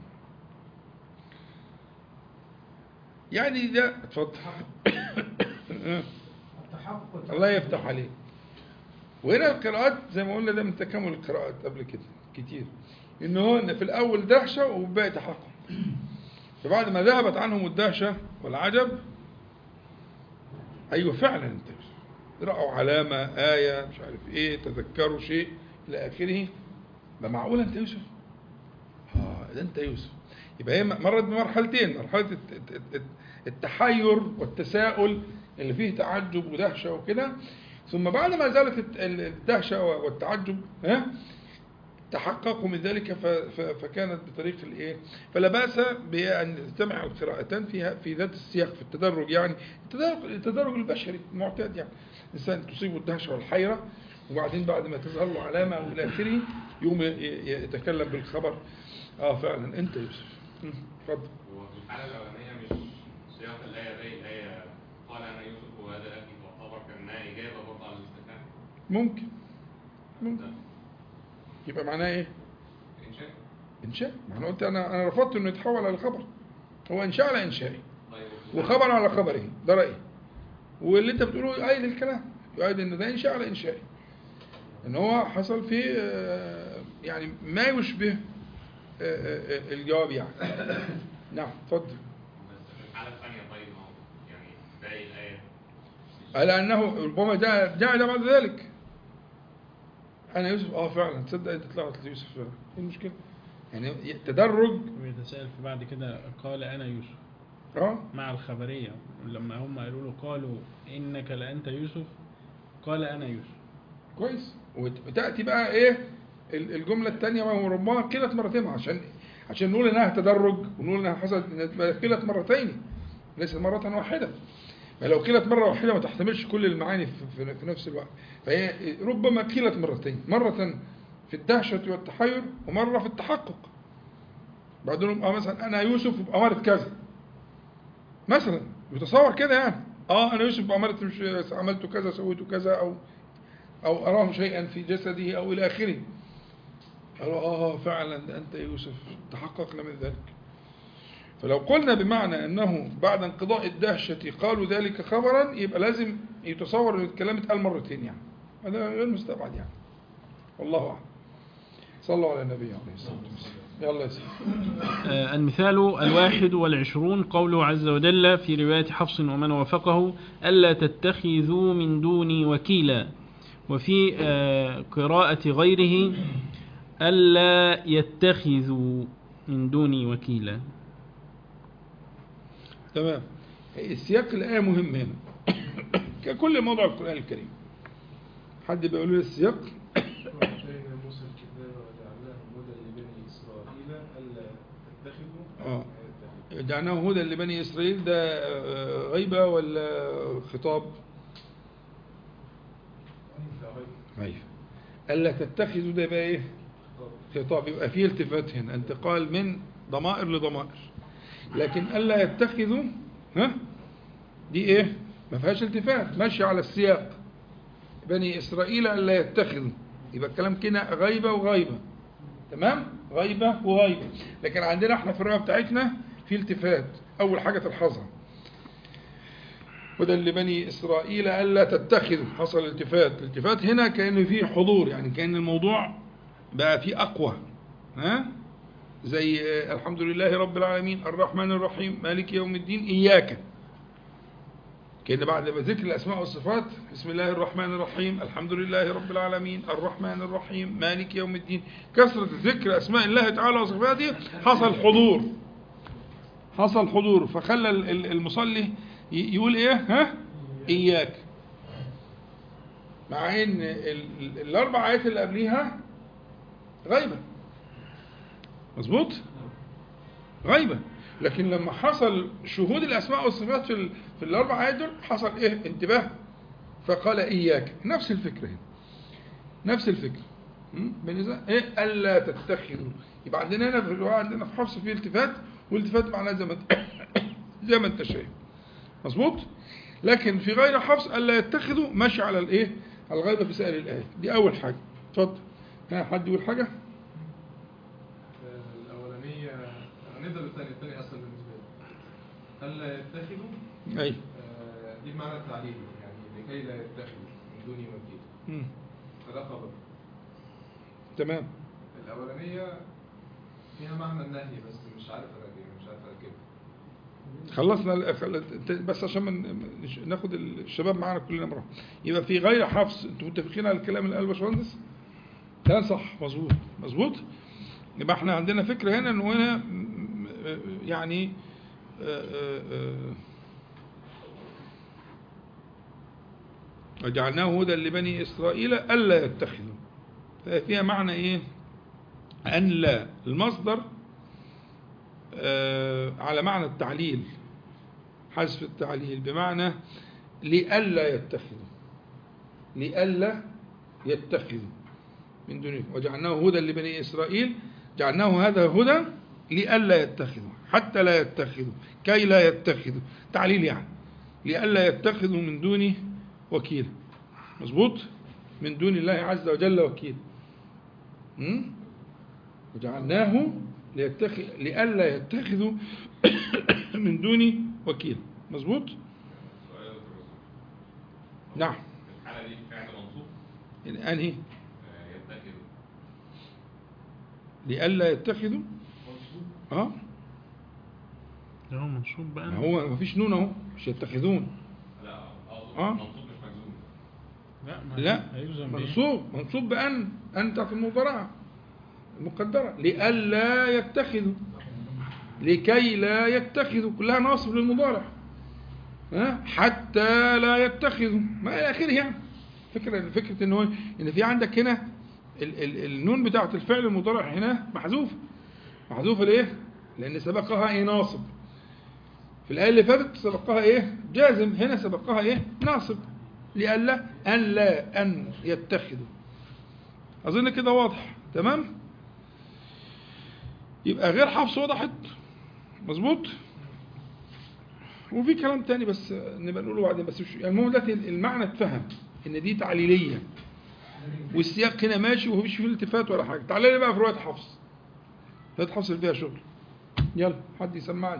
Speaker 1: يعني ده اتفضل
Speaker 4: التحقق
Speaker 1: الله يفتح عليك وهنا القراءات زي ما قلنا ده من تكامل القراءات قبل كده كتير ان هو إن في الاول دهشه وباقي تحقق فبعد ما ذهبت عنهم الدهشه والعجب ايوه فعلا انت رأوا علامه ايه مش عارف ايه تذكروا شيء الى اخره ده معقول انت يوسف اه ده انت يوسف يبقى هي مرت بمرحلتين مرحله الت- الت- الت- التحير والتساؤل اللي فيه تعجب ودهشه وكده ثم بعد ما زالت الت- ال- الدهشه والتعجب ها تحققوا من ذلك ف- ف- فكانت بطريق الايه فلا باس بان تجتمع القراءتان فيها في ذات السياق في التدرج يعني التدرج, التدرج البشري المعتاد يعني الانسان تصيبه الدهشه والحيره وبعدين بعد ما تظهر له علامه والى اخره يقوم ي- ي- يتكلم بالخبر اه فعلا انت يوسف مم، اتفضل
Speaker 6: وفي الحالة الأولانية مش سياق الآية زي الآية قال أنا يوسف وهذا أخي تعتبر كأنها إجابة برضه على الاستفهام
Speaker 1: ممكن ممكن
Speaker 6: ده
Speaker 1: يبقى معناه ايه
Speaker 6: إنشاء
Speaker 1: انشاء ما انا قلت انا انا رفضت انه يتحول على خبر هو انشاء على انشائي
Speaker 6: طيب وفي
Speaker 1: وخبر على خبره ده رايي واللي انت بتقوله يؤيد الكلام يؤيد ان ده انشاء على انشائي ان هو حصل فيه آه، يعني ما يشبه آه، آه، آه، الجواب يعني نعم اتفضل
Speaker 6: بس في الحالة الثانية طيب ما هو يعني باقي الآية
Speaker 1: على انه ربما جاء جاء ده بعد ذلك انا يوسف اه فعلا تصدق انت طلعت يوسف فعلا ايه المشكله يعني تدرج
Speaker 2: ويتساءل في بعد كده قال أنا يوسف
Speaker 1: اه
Speaker 2: مع الخبرية لما هم قالوا له قالوا إنك لأنت يوسف قال أنا يوسف
Speaker 1: كويس وت- وتاتي بقى ايه ال- الجمله الثانيه وهو ربما قيلت مرتين عشان عشان نقول انها تدرج ونقول انها حصلت إنها تبقى قيلت مرتين ليست مره واحده ما لو قيلت مره واحده ما تحتملش كل المعاني في, في, في نفس الوقت فهي ربما قيلت مرتين مره في الدهشه والتحير ومره في التحقق بعدين يبقى مثلا انا يوسف بأمارة كذا مثلا يتصور كده يعني اه انا يوسف بأمارة مش عملت كذا سويت كذا او أو أراه شيئا في جسده أو إلى آخره قالوا آه فعلا ده أنت يوسف تحققنا من ذلك فلو قلنا بمعنى أنه بعد انقضاء الدهشة قالوا ذلك خبرا يبقى لازم يتصور أن الكلام اتقال مرتين يعني هذا غير مستبعد يعني والله أعلم صلوا على النبي عليه الصلاة والسلام يلا يا سيدي
Speaker 2: آه، المثال الواحد والعشرون قوله عز وجل في رواية حفص ومن وافقه ألا تتخذوا من دوني وكيلا وفي آه، قراءة غيره ألا يتخذوا من دوني وكيلا
Speaker 1: تمام السياق الآية مهم هنا ككل موضوع القرآن الكريم حد بيقول لي السياق اه جعلناه هدى لبني إسرائيل ده آه، غيبة ولا خطاب غيبة ألا تتخذوا ده بقى إيه خطاب يبقى فيه التفات هنا انتقال من ضمائر لضمائر لكن ألا يتخذوا ها دي إيه ما فيهاش التفات ماشي على السياق بني إسرائيل ألا يتخذوا يبقى الكلام كده غيبة وغيبة تمام غيبة وغيبة لكن عندنا احنا في الرواية بتاعتنا في التفات أول حاجة تلحظها هدى لبني إسرائيل ألا تتخذوا حصل التفات الالتفات هنا كأنه فيه حضور يعني كأن الموضوع بقى فيه أقوى ها زي آه، الحمد لله رب العالمين الرحمن الرحيم مالك يوم الدين إياك كأن بعد ما ذكر الأسماء والصفات بسم الله الرحمن الرحيم الحمد لله رب العالمين الرحمن الرحيم مالك يوم الدين كثرة ذكر أسماء الله تعالى وصفاته حصل حضور حصل حضور فخلى ال- ال- المصلي ي- يقول ايه ها اياك مع ان ال- ال- الاربع ايات اللي قبليها غيبه مظبوط غيبه لكن لما حصل شهود الاسماء والصفات في, ال- في الاربع ايات دول حصل ايه انتباه فقال اياك نفس الفكره هنا نفس الفكره م? بالنسبه ايه الا تتخذوا يبقى عندنا هنا في الروايه عندنا في حفص في التفات والالتفات معناه زي ما انت- زي ما انت شايف مظبوط لكن في غير حفص الا يتخذوا ماشي على الايه على الغيبه في سائر الايات دي اول حاجه اتفضل ها حد يقول حاجه
Speaker 3: الأولانية نبدأ بالثانية الثانية أصلا بالنسبة لي ألا يتخذوا
Speaker 1: اي
Speaker 3: آه، دي بمعنى التعليل يعني لكي لا يتخذوا من دوني وكيل
Speaker 1: مم.
Speaker 3: فده خبر
Speaker 1: تمام
Speaker 3: الأولانية فيها معنى النهي بس مش عارف أركبها مش عارف أركبها
Speaker 1: خلصنا ال- خل- بس عشان ما ن- نش- ناخد الشباب معانا كلنا مره يبقى في غير حفص انتوا متفقين على الكلام اللي قاله الباشمهندس؟ كلام صح مظبوط مظبوط يبقى احنا عندنا فكره هنا انه هنا م- م- يعني آه، آه، آه، وجعلناه هدى لبني اسرائيل الا يتخذوا فيها معنى ايه؟ ان لا المصدر آه، على معنى التعليل حذف التعليل بمعنى لئلا يتخذوا لئلا يتخذوا من دونه وجعلناه هدى لبني إسرائيل جعلناه هذا هدى لئلا يتخذوا حتى لا يتخذوا كي لا يتخذوا تعليل يعني لئلا يتخذوا من دونه وكيلا مظبوط من دون الله عز وجل وكيل م? وجعلناه ليتخذ لئلا يتخذوا من دوني وكيل مظبوط
Speaker 6: سؤال يا دكتور يوسف.
Speaker 1: نعم
Speaker 6: الحالة دي فعل منصوب
Speaker 1: انهي
Speaker 6: آه، يتخذ
Speaker 1: لئلا يتخذوا
Speaker 6: منصوب
Speaker 1: اه
Speaker 2: ده هو منصوب بقى
Speaker 1: ما هو ما فيش نون اهو مش يتخذون
Speaker 6: لا اقصد
Speaker 1: آه.
Speaker 6: منصوب مش مجزوم
Speaker 2: لا ما
Speaker 1: لا
Speaker 2: هيجزم بإيه؟
Speaker 1: منصوب منصوب بأن أنت في المضارعة المقدرة لئلا يتخذوا لكي لا يتخذوا كلها ناصب للمضارع ها حتى لا يتخذوا ما إلى آخره يعني فكرة فكرة إن هو إن في عندك هنا ال ال النون بتاعة الفعل المضارع هنا محذوفة محذوفة ليه؟ لأن سبقها إيه ناصب في الآية اللي فاتت سبقها إيه؟ جازم هنا سبقها إيه؟ ناصب لئلا أن لا أن يتخذوا أظن كده واضح تمام؟ يبقى غير حفص وضحت مظبوط؟ وفي كلام تاني بس نبقى نقوله بعدين بس مش يعني المهم دلوقتي المعنى اتفهم ان دي تعليليه والسياق هنا ماشي ومفيش فيه التفات ولا حاجه تعالى لي بقى في روايه حفص روايه حفص اللي فيها شغل يلا حد يسمعني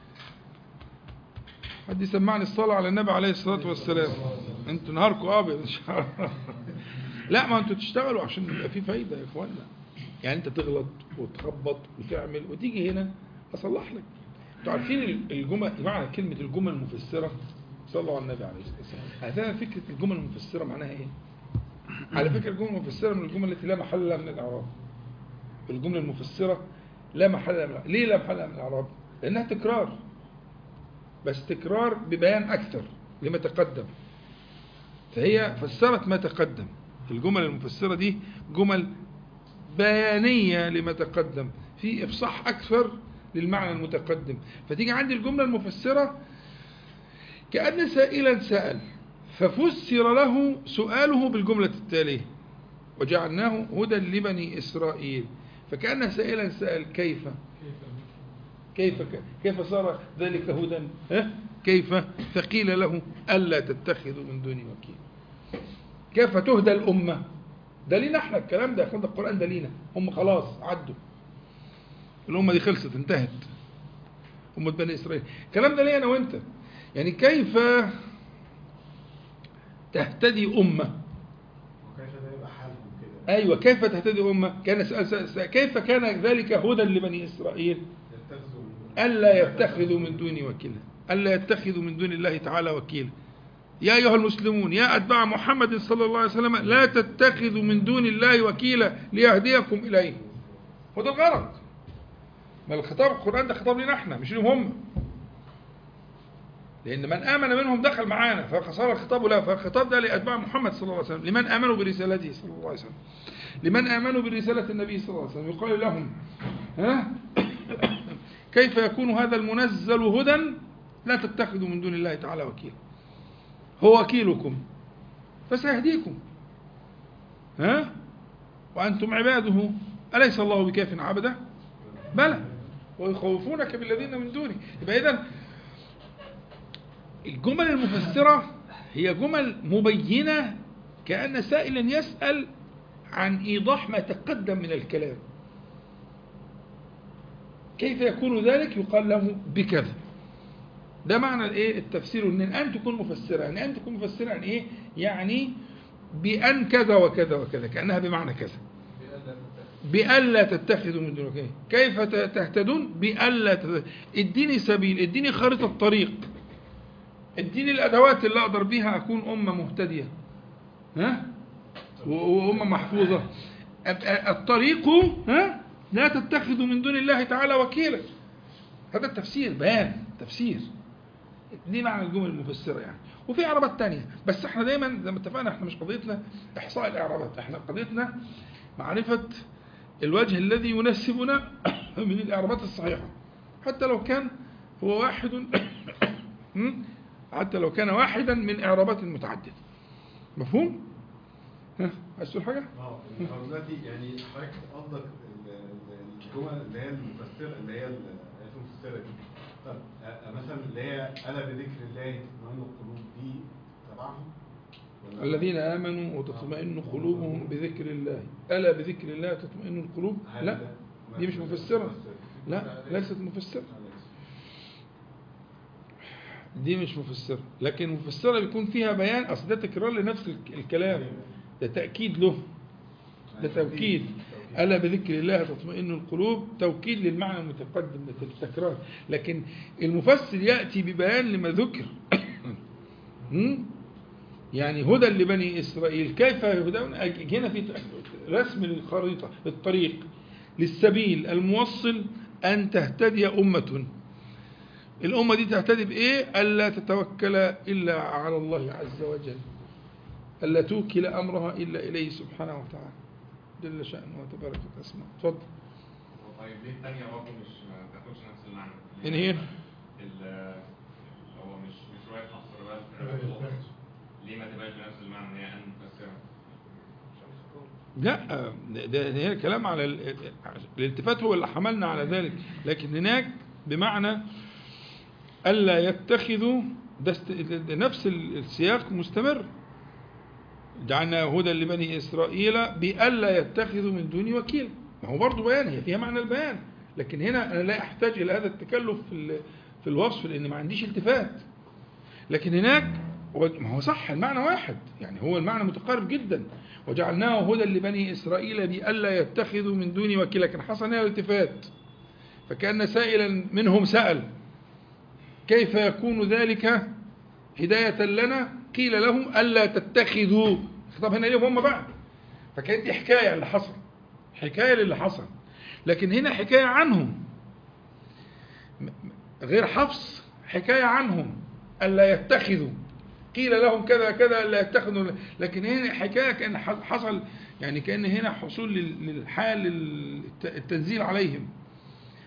Speaker 1: حد يسمعني الصلاه على النبي عليه الصلاه والسلام انتوا نهاركم ابيض ان شاء الله لا ما انتوا تشتغلوا عشان يبقى في فايده يا اخوانا يعني انت تغلط وتخبط وتعمل وتيجي هنا اصلح لك انتوا عارفين الجمل معنى كلمه الجمل المفسره صلوا على النبي عليه الصلاه والسلام هذا فكره الجمل المفسره معناها ايه على فكره الجمل المفسره من الجمل التي لا محل لها من الاعراب الجمله المفسره لا محل لها من الإعراب. ليه لا محل لها من الاعراب لانها تكرار بس تكرار ببيان اكثر لما تقدم فهي فسرت ما تقدم الجمل المفسره دي جمل بيانيه لما تقدم في افصاح اكثر للمعنى المتقدم فتيجي عندي الجملة المفسرة كأن سائلا سأل ففسر له سؤاله بالجملة التالية وجعلناه هدى لبني إسرائيل فكأن سائلا سأل كيف كيف كيف صار ذلك هدى ها؟ كيف فقيل له ألا تتخذوا من دوني وكيل كيف تهدى الأمة ده لينا احنا الكلام ده يا اخوان ده القرآن ده لينا هم خلاص عدوا الأمة دي خلصت انتهت أمة بني إسرائيل الكلام ده ليه أنا وأنت يعني كيف تهتدي أمة
Speaker 3: وكيف ده يبقى حالهم كده
Speaker 1: أيوة كيف تهتدي أمة كان سأل سأل سأل كيف كان ذلك هدى لبني إسرائيل
Speaker 3: يتخذوا
Speaker 1: ألا يتخذوا من دوني وكيلا ألا يتخذوا من دون الله تعالى وكيلا يا أيها المسلمون يا أتباع محمد صلى الله عليه وسلم لا تتخذوا من دون الله وكيلا ليهديكم إليه وده الغرض ما الخطاب القرآن ده خطاب لنا احنا مش لهم هم لأن من آمن منهم دخل معانا فصار الخطاب له فالخطاب ده لأتباع محمد صلى الله عليه وسلم لمن آمنوا برسالته صلى الله عليه وسلم لمن آمنوا برسالة النبي صلى الله عليه وسلم يقال لهم ها كيف يكون هذا المنزل هدى لا تتخذوا من دون الله تعالى وكيلا هو وكيلكم فسيهديكم ها وأنتم عباده أليس الله بكاف عبده بلى ويخوفونك بالذين من دونه يبقى إذن الجمل المفسرة هي جمل مبينة كأن سائلا يسأل عن إيضاح ما تقدم من الكلام كيف يكون ذلك يقال له بكذا ده معنى الايه التفسير ان ان تكون مفسره يعني ان تكون مفسره يعني ايه يعني بان كذا وكذا وكذا كانها بمعنى كذا بألا تتخذوا من دونه إيه؟ كيف ت- تهتدون بألا تت- اديني سبيل اديني خارطة طريق اديني الأدوات اللي أقدر بيها أكون أمة مهتدية ها و- وأمة محفوظة أب- الطريق ها لا تتخذوا من دون الله تعالى وكيلا هذا التفسير بيان تفسير دي معنى الجمل المفسرة يعني وفي إعرابات تانية بس احنا دايما زي ما اتفقنا احنا مش قضيتنا إحصاء الإعرابات احنا قضيتنا معرفة الوجه الذي يناسبنا من الإعرابات الصحيحة حتى لو كان هو واحد هم؟ حتى لو كان واحدا من إعرابات متعددة مفهوم؟ ها عايز تقول حاجة؟
Speaker 7: اه هو دلوقتي يعني حضرتك قصدك ال- ال- الجمل اللي هي المفسره اللي هي ال- الآيات المفسره دي طب آه، آه، مثلا اللي هي الا بذكر الله تطمئن القلوب دي تبعهم ولا-
Speaker 1: الذين آمنوا وتطمئن قلوبهم بذكر الله ألا بذكر الله تطمئن القلوب
Speaker 7: هل
Speaker 1: لا
Speaker 7: ده
Speaker 1: دي مش مفسرة لا ليست مفسرة دي مش مفسرة لكن مفسرة بيكون فيها بيان أصل ده تكرار لنفس الك- الكلام ده تأكيد له ده توكيد ألا بذكر الله تطمئن القلوب توكيد للمعنى المتقدم ده التكرار لكن المفسر يأتي ببيان لما ذكر هم؟ يعني هدى لبني إسرائيل كيف يهدون أج- هنا في رسم للخريطة الطريق للسبيل الموصل أن تهتدي أمة الأمة دي تهتدي بإيه ألا تتوكل إلا على الله عز وجل ألا توكل أمرها إلا إليه سبحانه وتعالى جل شأنه وتبارك اسمه اتفضل
Speaker 6: طيب ليه الثانية برضه مش ما تاخدش نفس المعنى؟
Speaker 1: إن هي؟
Speaker 6: ال- هو مش مش رواية حفص رواية رواية الوقت. ليه ما تبقاش بنفس المعنى ان هي ان مفسرة؟
Speaker 1: لا ده, ده هي الكلام على ال- الالتفات هو اللي حملنا على ذلك لكن هناك بمعنى ألا يتخذوا ده است- ده نفس السياق مستمر جعلنا هدى لبني إسرائيل بألا يتخذوا من دوني وكيل ما هو برضه بيان هي فيها معنى البيان لكن هنا أنا لا أحتاج إلى هذا التكلف في ال- في الوصف لأن ما عنديش التفات لكن هناك هو- ما هو صح المعنى واحد يعني هو المعنى متقارب جدا وجعلناه هدى لبني إسرائيل بألا يتخذوا من دوني وكيلا لكن حصل هنا التفات فكأن سائلا منهم سأل كيف يكون ذلك هداية لنا قيل لهم ألا تتخذوا خطاب هنا ليهم هم بقى فكانت دي حكاية اللي حصل حكاية للي حصل لكن هنا حكاية عنهم م- م- غير حفص حكاية عنهم ألا يتخذوا قيل لهم كذا كذا ألا يتخذوا لكن هنا حكاية كان ح- حصل يعني كأن هنا حصول لل- للحال الت- التنزيل عليهم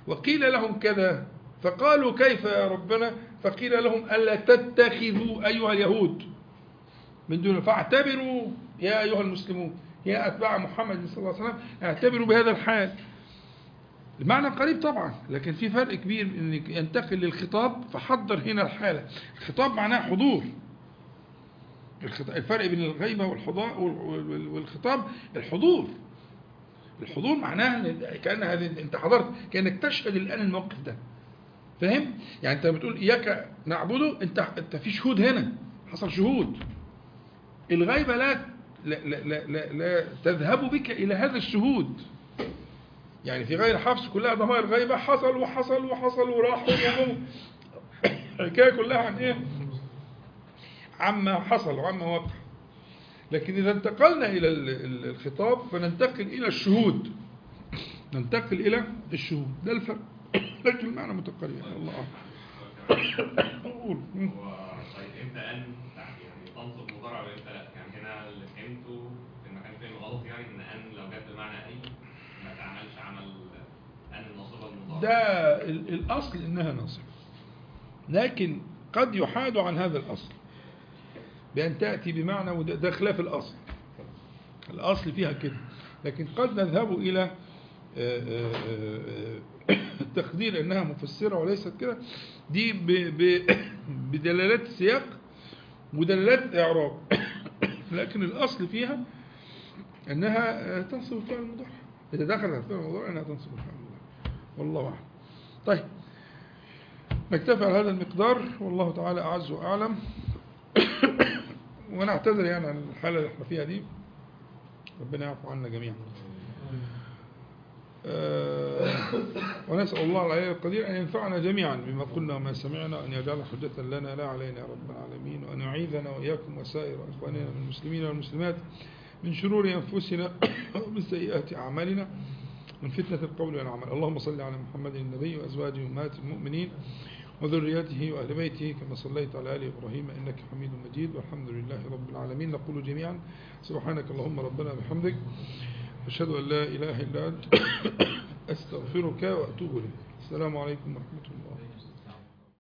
Speaker 1: وقيل لهم كذا فقالوا كيف يا ربنا فقيل لهم ألا تتخذوا أيها اليهود من دون فاعتبروا يا أيها المسلمون يا أتباع محمد صلى الله عليه وسلم اعتبروا بهذا الحال المعنى قريب طبعا لكن في فرق كبير انك ينتقل للخطاب فحضر هنا الحالة الخطاب معناه حضور الخط- الفرق بين الغيبة والحضا- وال- وال- والخطاب الحضور الحضور معناه إن كأن هذه انت حضرت كأنك تشهد الآن الموقف ده فاهم؟ يعني انت بتقول إياك نعبده انت انت في شهود هنا حصل شهود الغيبة لا لا, لا, لا, لا, لا تذهب بك إلى هذا الشهود يعني في غير حفص كلها ضمائر غيبة حصل وحصل وحصل وراح وجم الحكاية كلها عن إيه؟ عما حصل وعما وقع لكن إذا انتقلنا إلى ال- ال- الخطاب فننتقل إلى الشهود ننتقل إلى الشهود ده الفرق لكن المعنى متقارب يعني الله أعلم قول.
Speaker 8: هو طيب امتى ان يعني تنصب مضارع وامتى لا؟ يعني هنا اللي فهمته في المكان فين غلط يعني ان ان لو جت بمعنى اي ما تعملش عمل ان الناصبه المضارع
Speaker 1: ده ال- الأصل إنها نصب لكن قد يحاد عن هذا الأصل بأن تأتي بمعنى وده ده خلاف الأصل الأصل فيها كده لكن قد نذهب إلى آه، آه، آه، التقدير أنها مفسرة وليست كده دي ب- ب- بدلالات السياق ودلالات إعراب لكن الأصل فيها أنها آه، تنصب الفعل المضارع إذا دخلت الفعل المضارع أنها تنصب الفعل المضارع والله أعلم طيب نكتفي على هذا المقدار والله تعالى أعز وأعلم ونعتذر يعني عن الحالة اللي احنا فيها دي ربنا يعفو عنا جميعا آه، ونسأل الله العلي القدير أن ينفعنا جميعا بما قلنا وما سمعنا أن يجعل حجة لنا لا علينا يا رب العالمين وأن يعيذنا وإياكم وسائر إخواننا من المسلمين والمسلمات من شرور أنفسنا ومن سيئات أعمالنا من فتنة القول والعمل اللهم صل على محمد النبي وأزواجه أمهات المؤمنين وذريته وأهل بيته كما صليت على آل إبراهيم إنك حميد مجيد والحمد لله رب العالمين نقول جميعا سبحانك اللهم ربنا بحمدك أشهد أن لا إله إلا أنت أستغفرك وأتوب إليك السلام عليكم ورحمة الله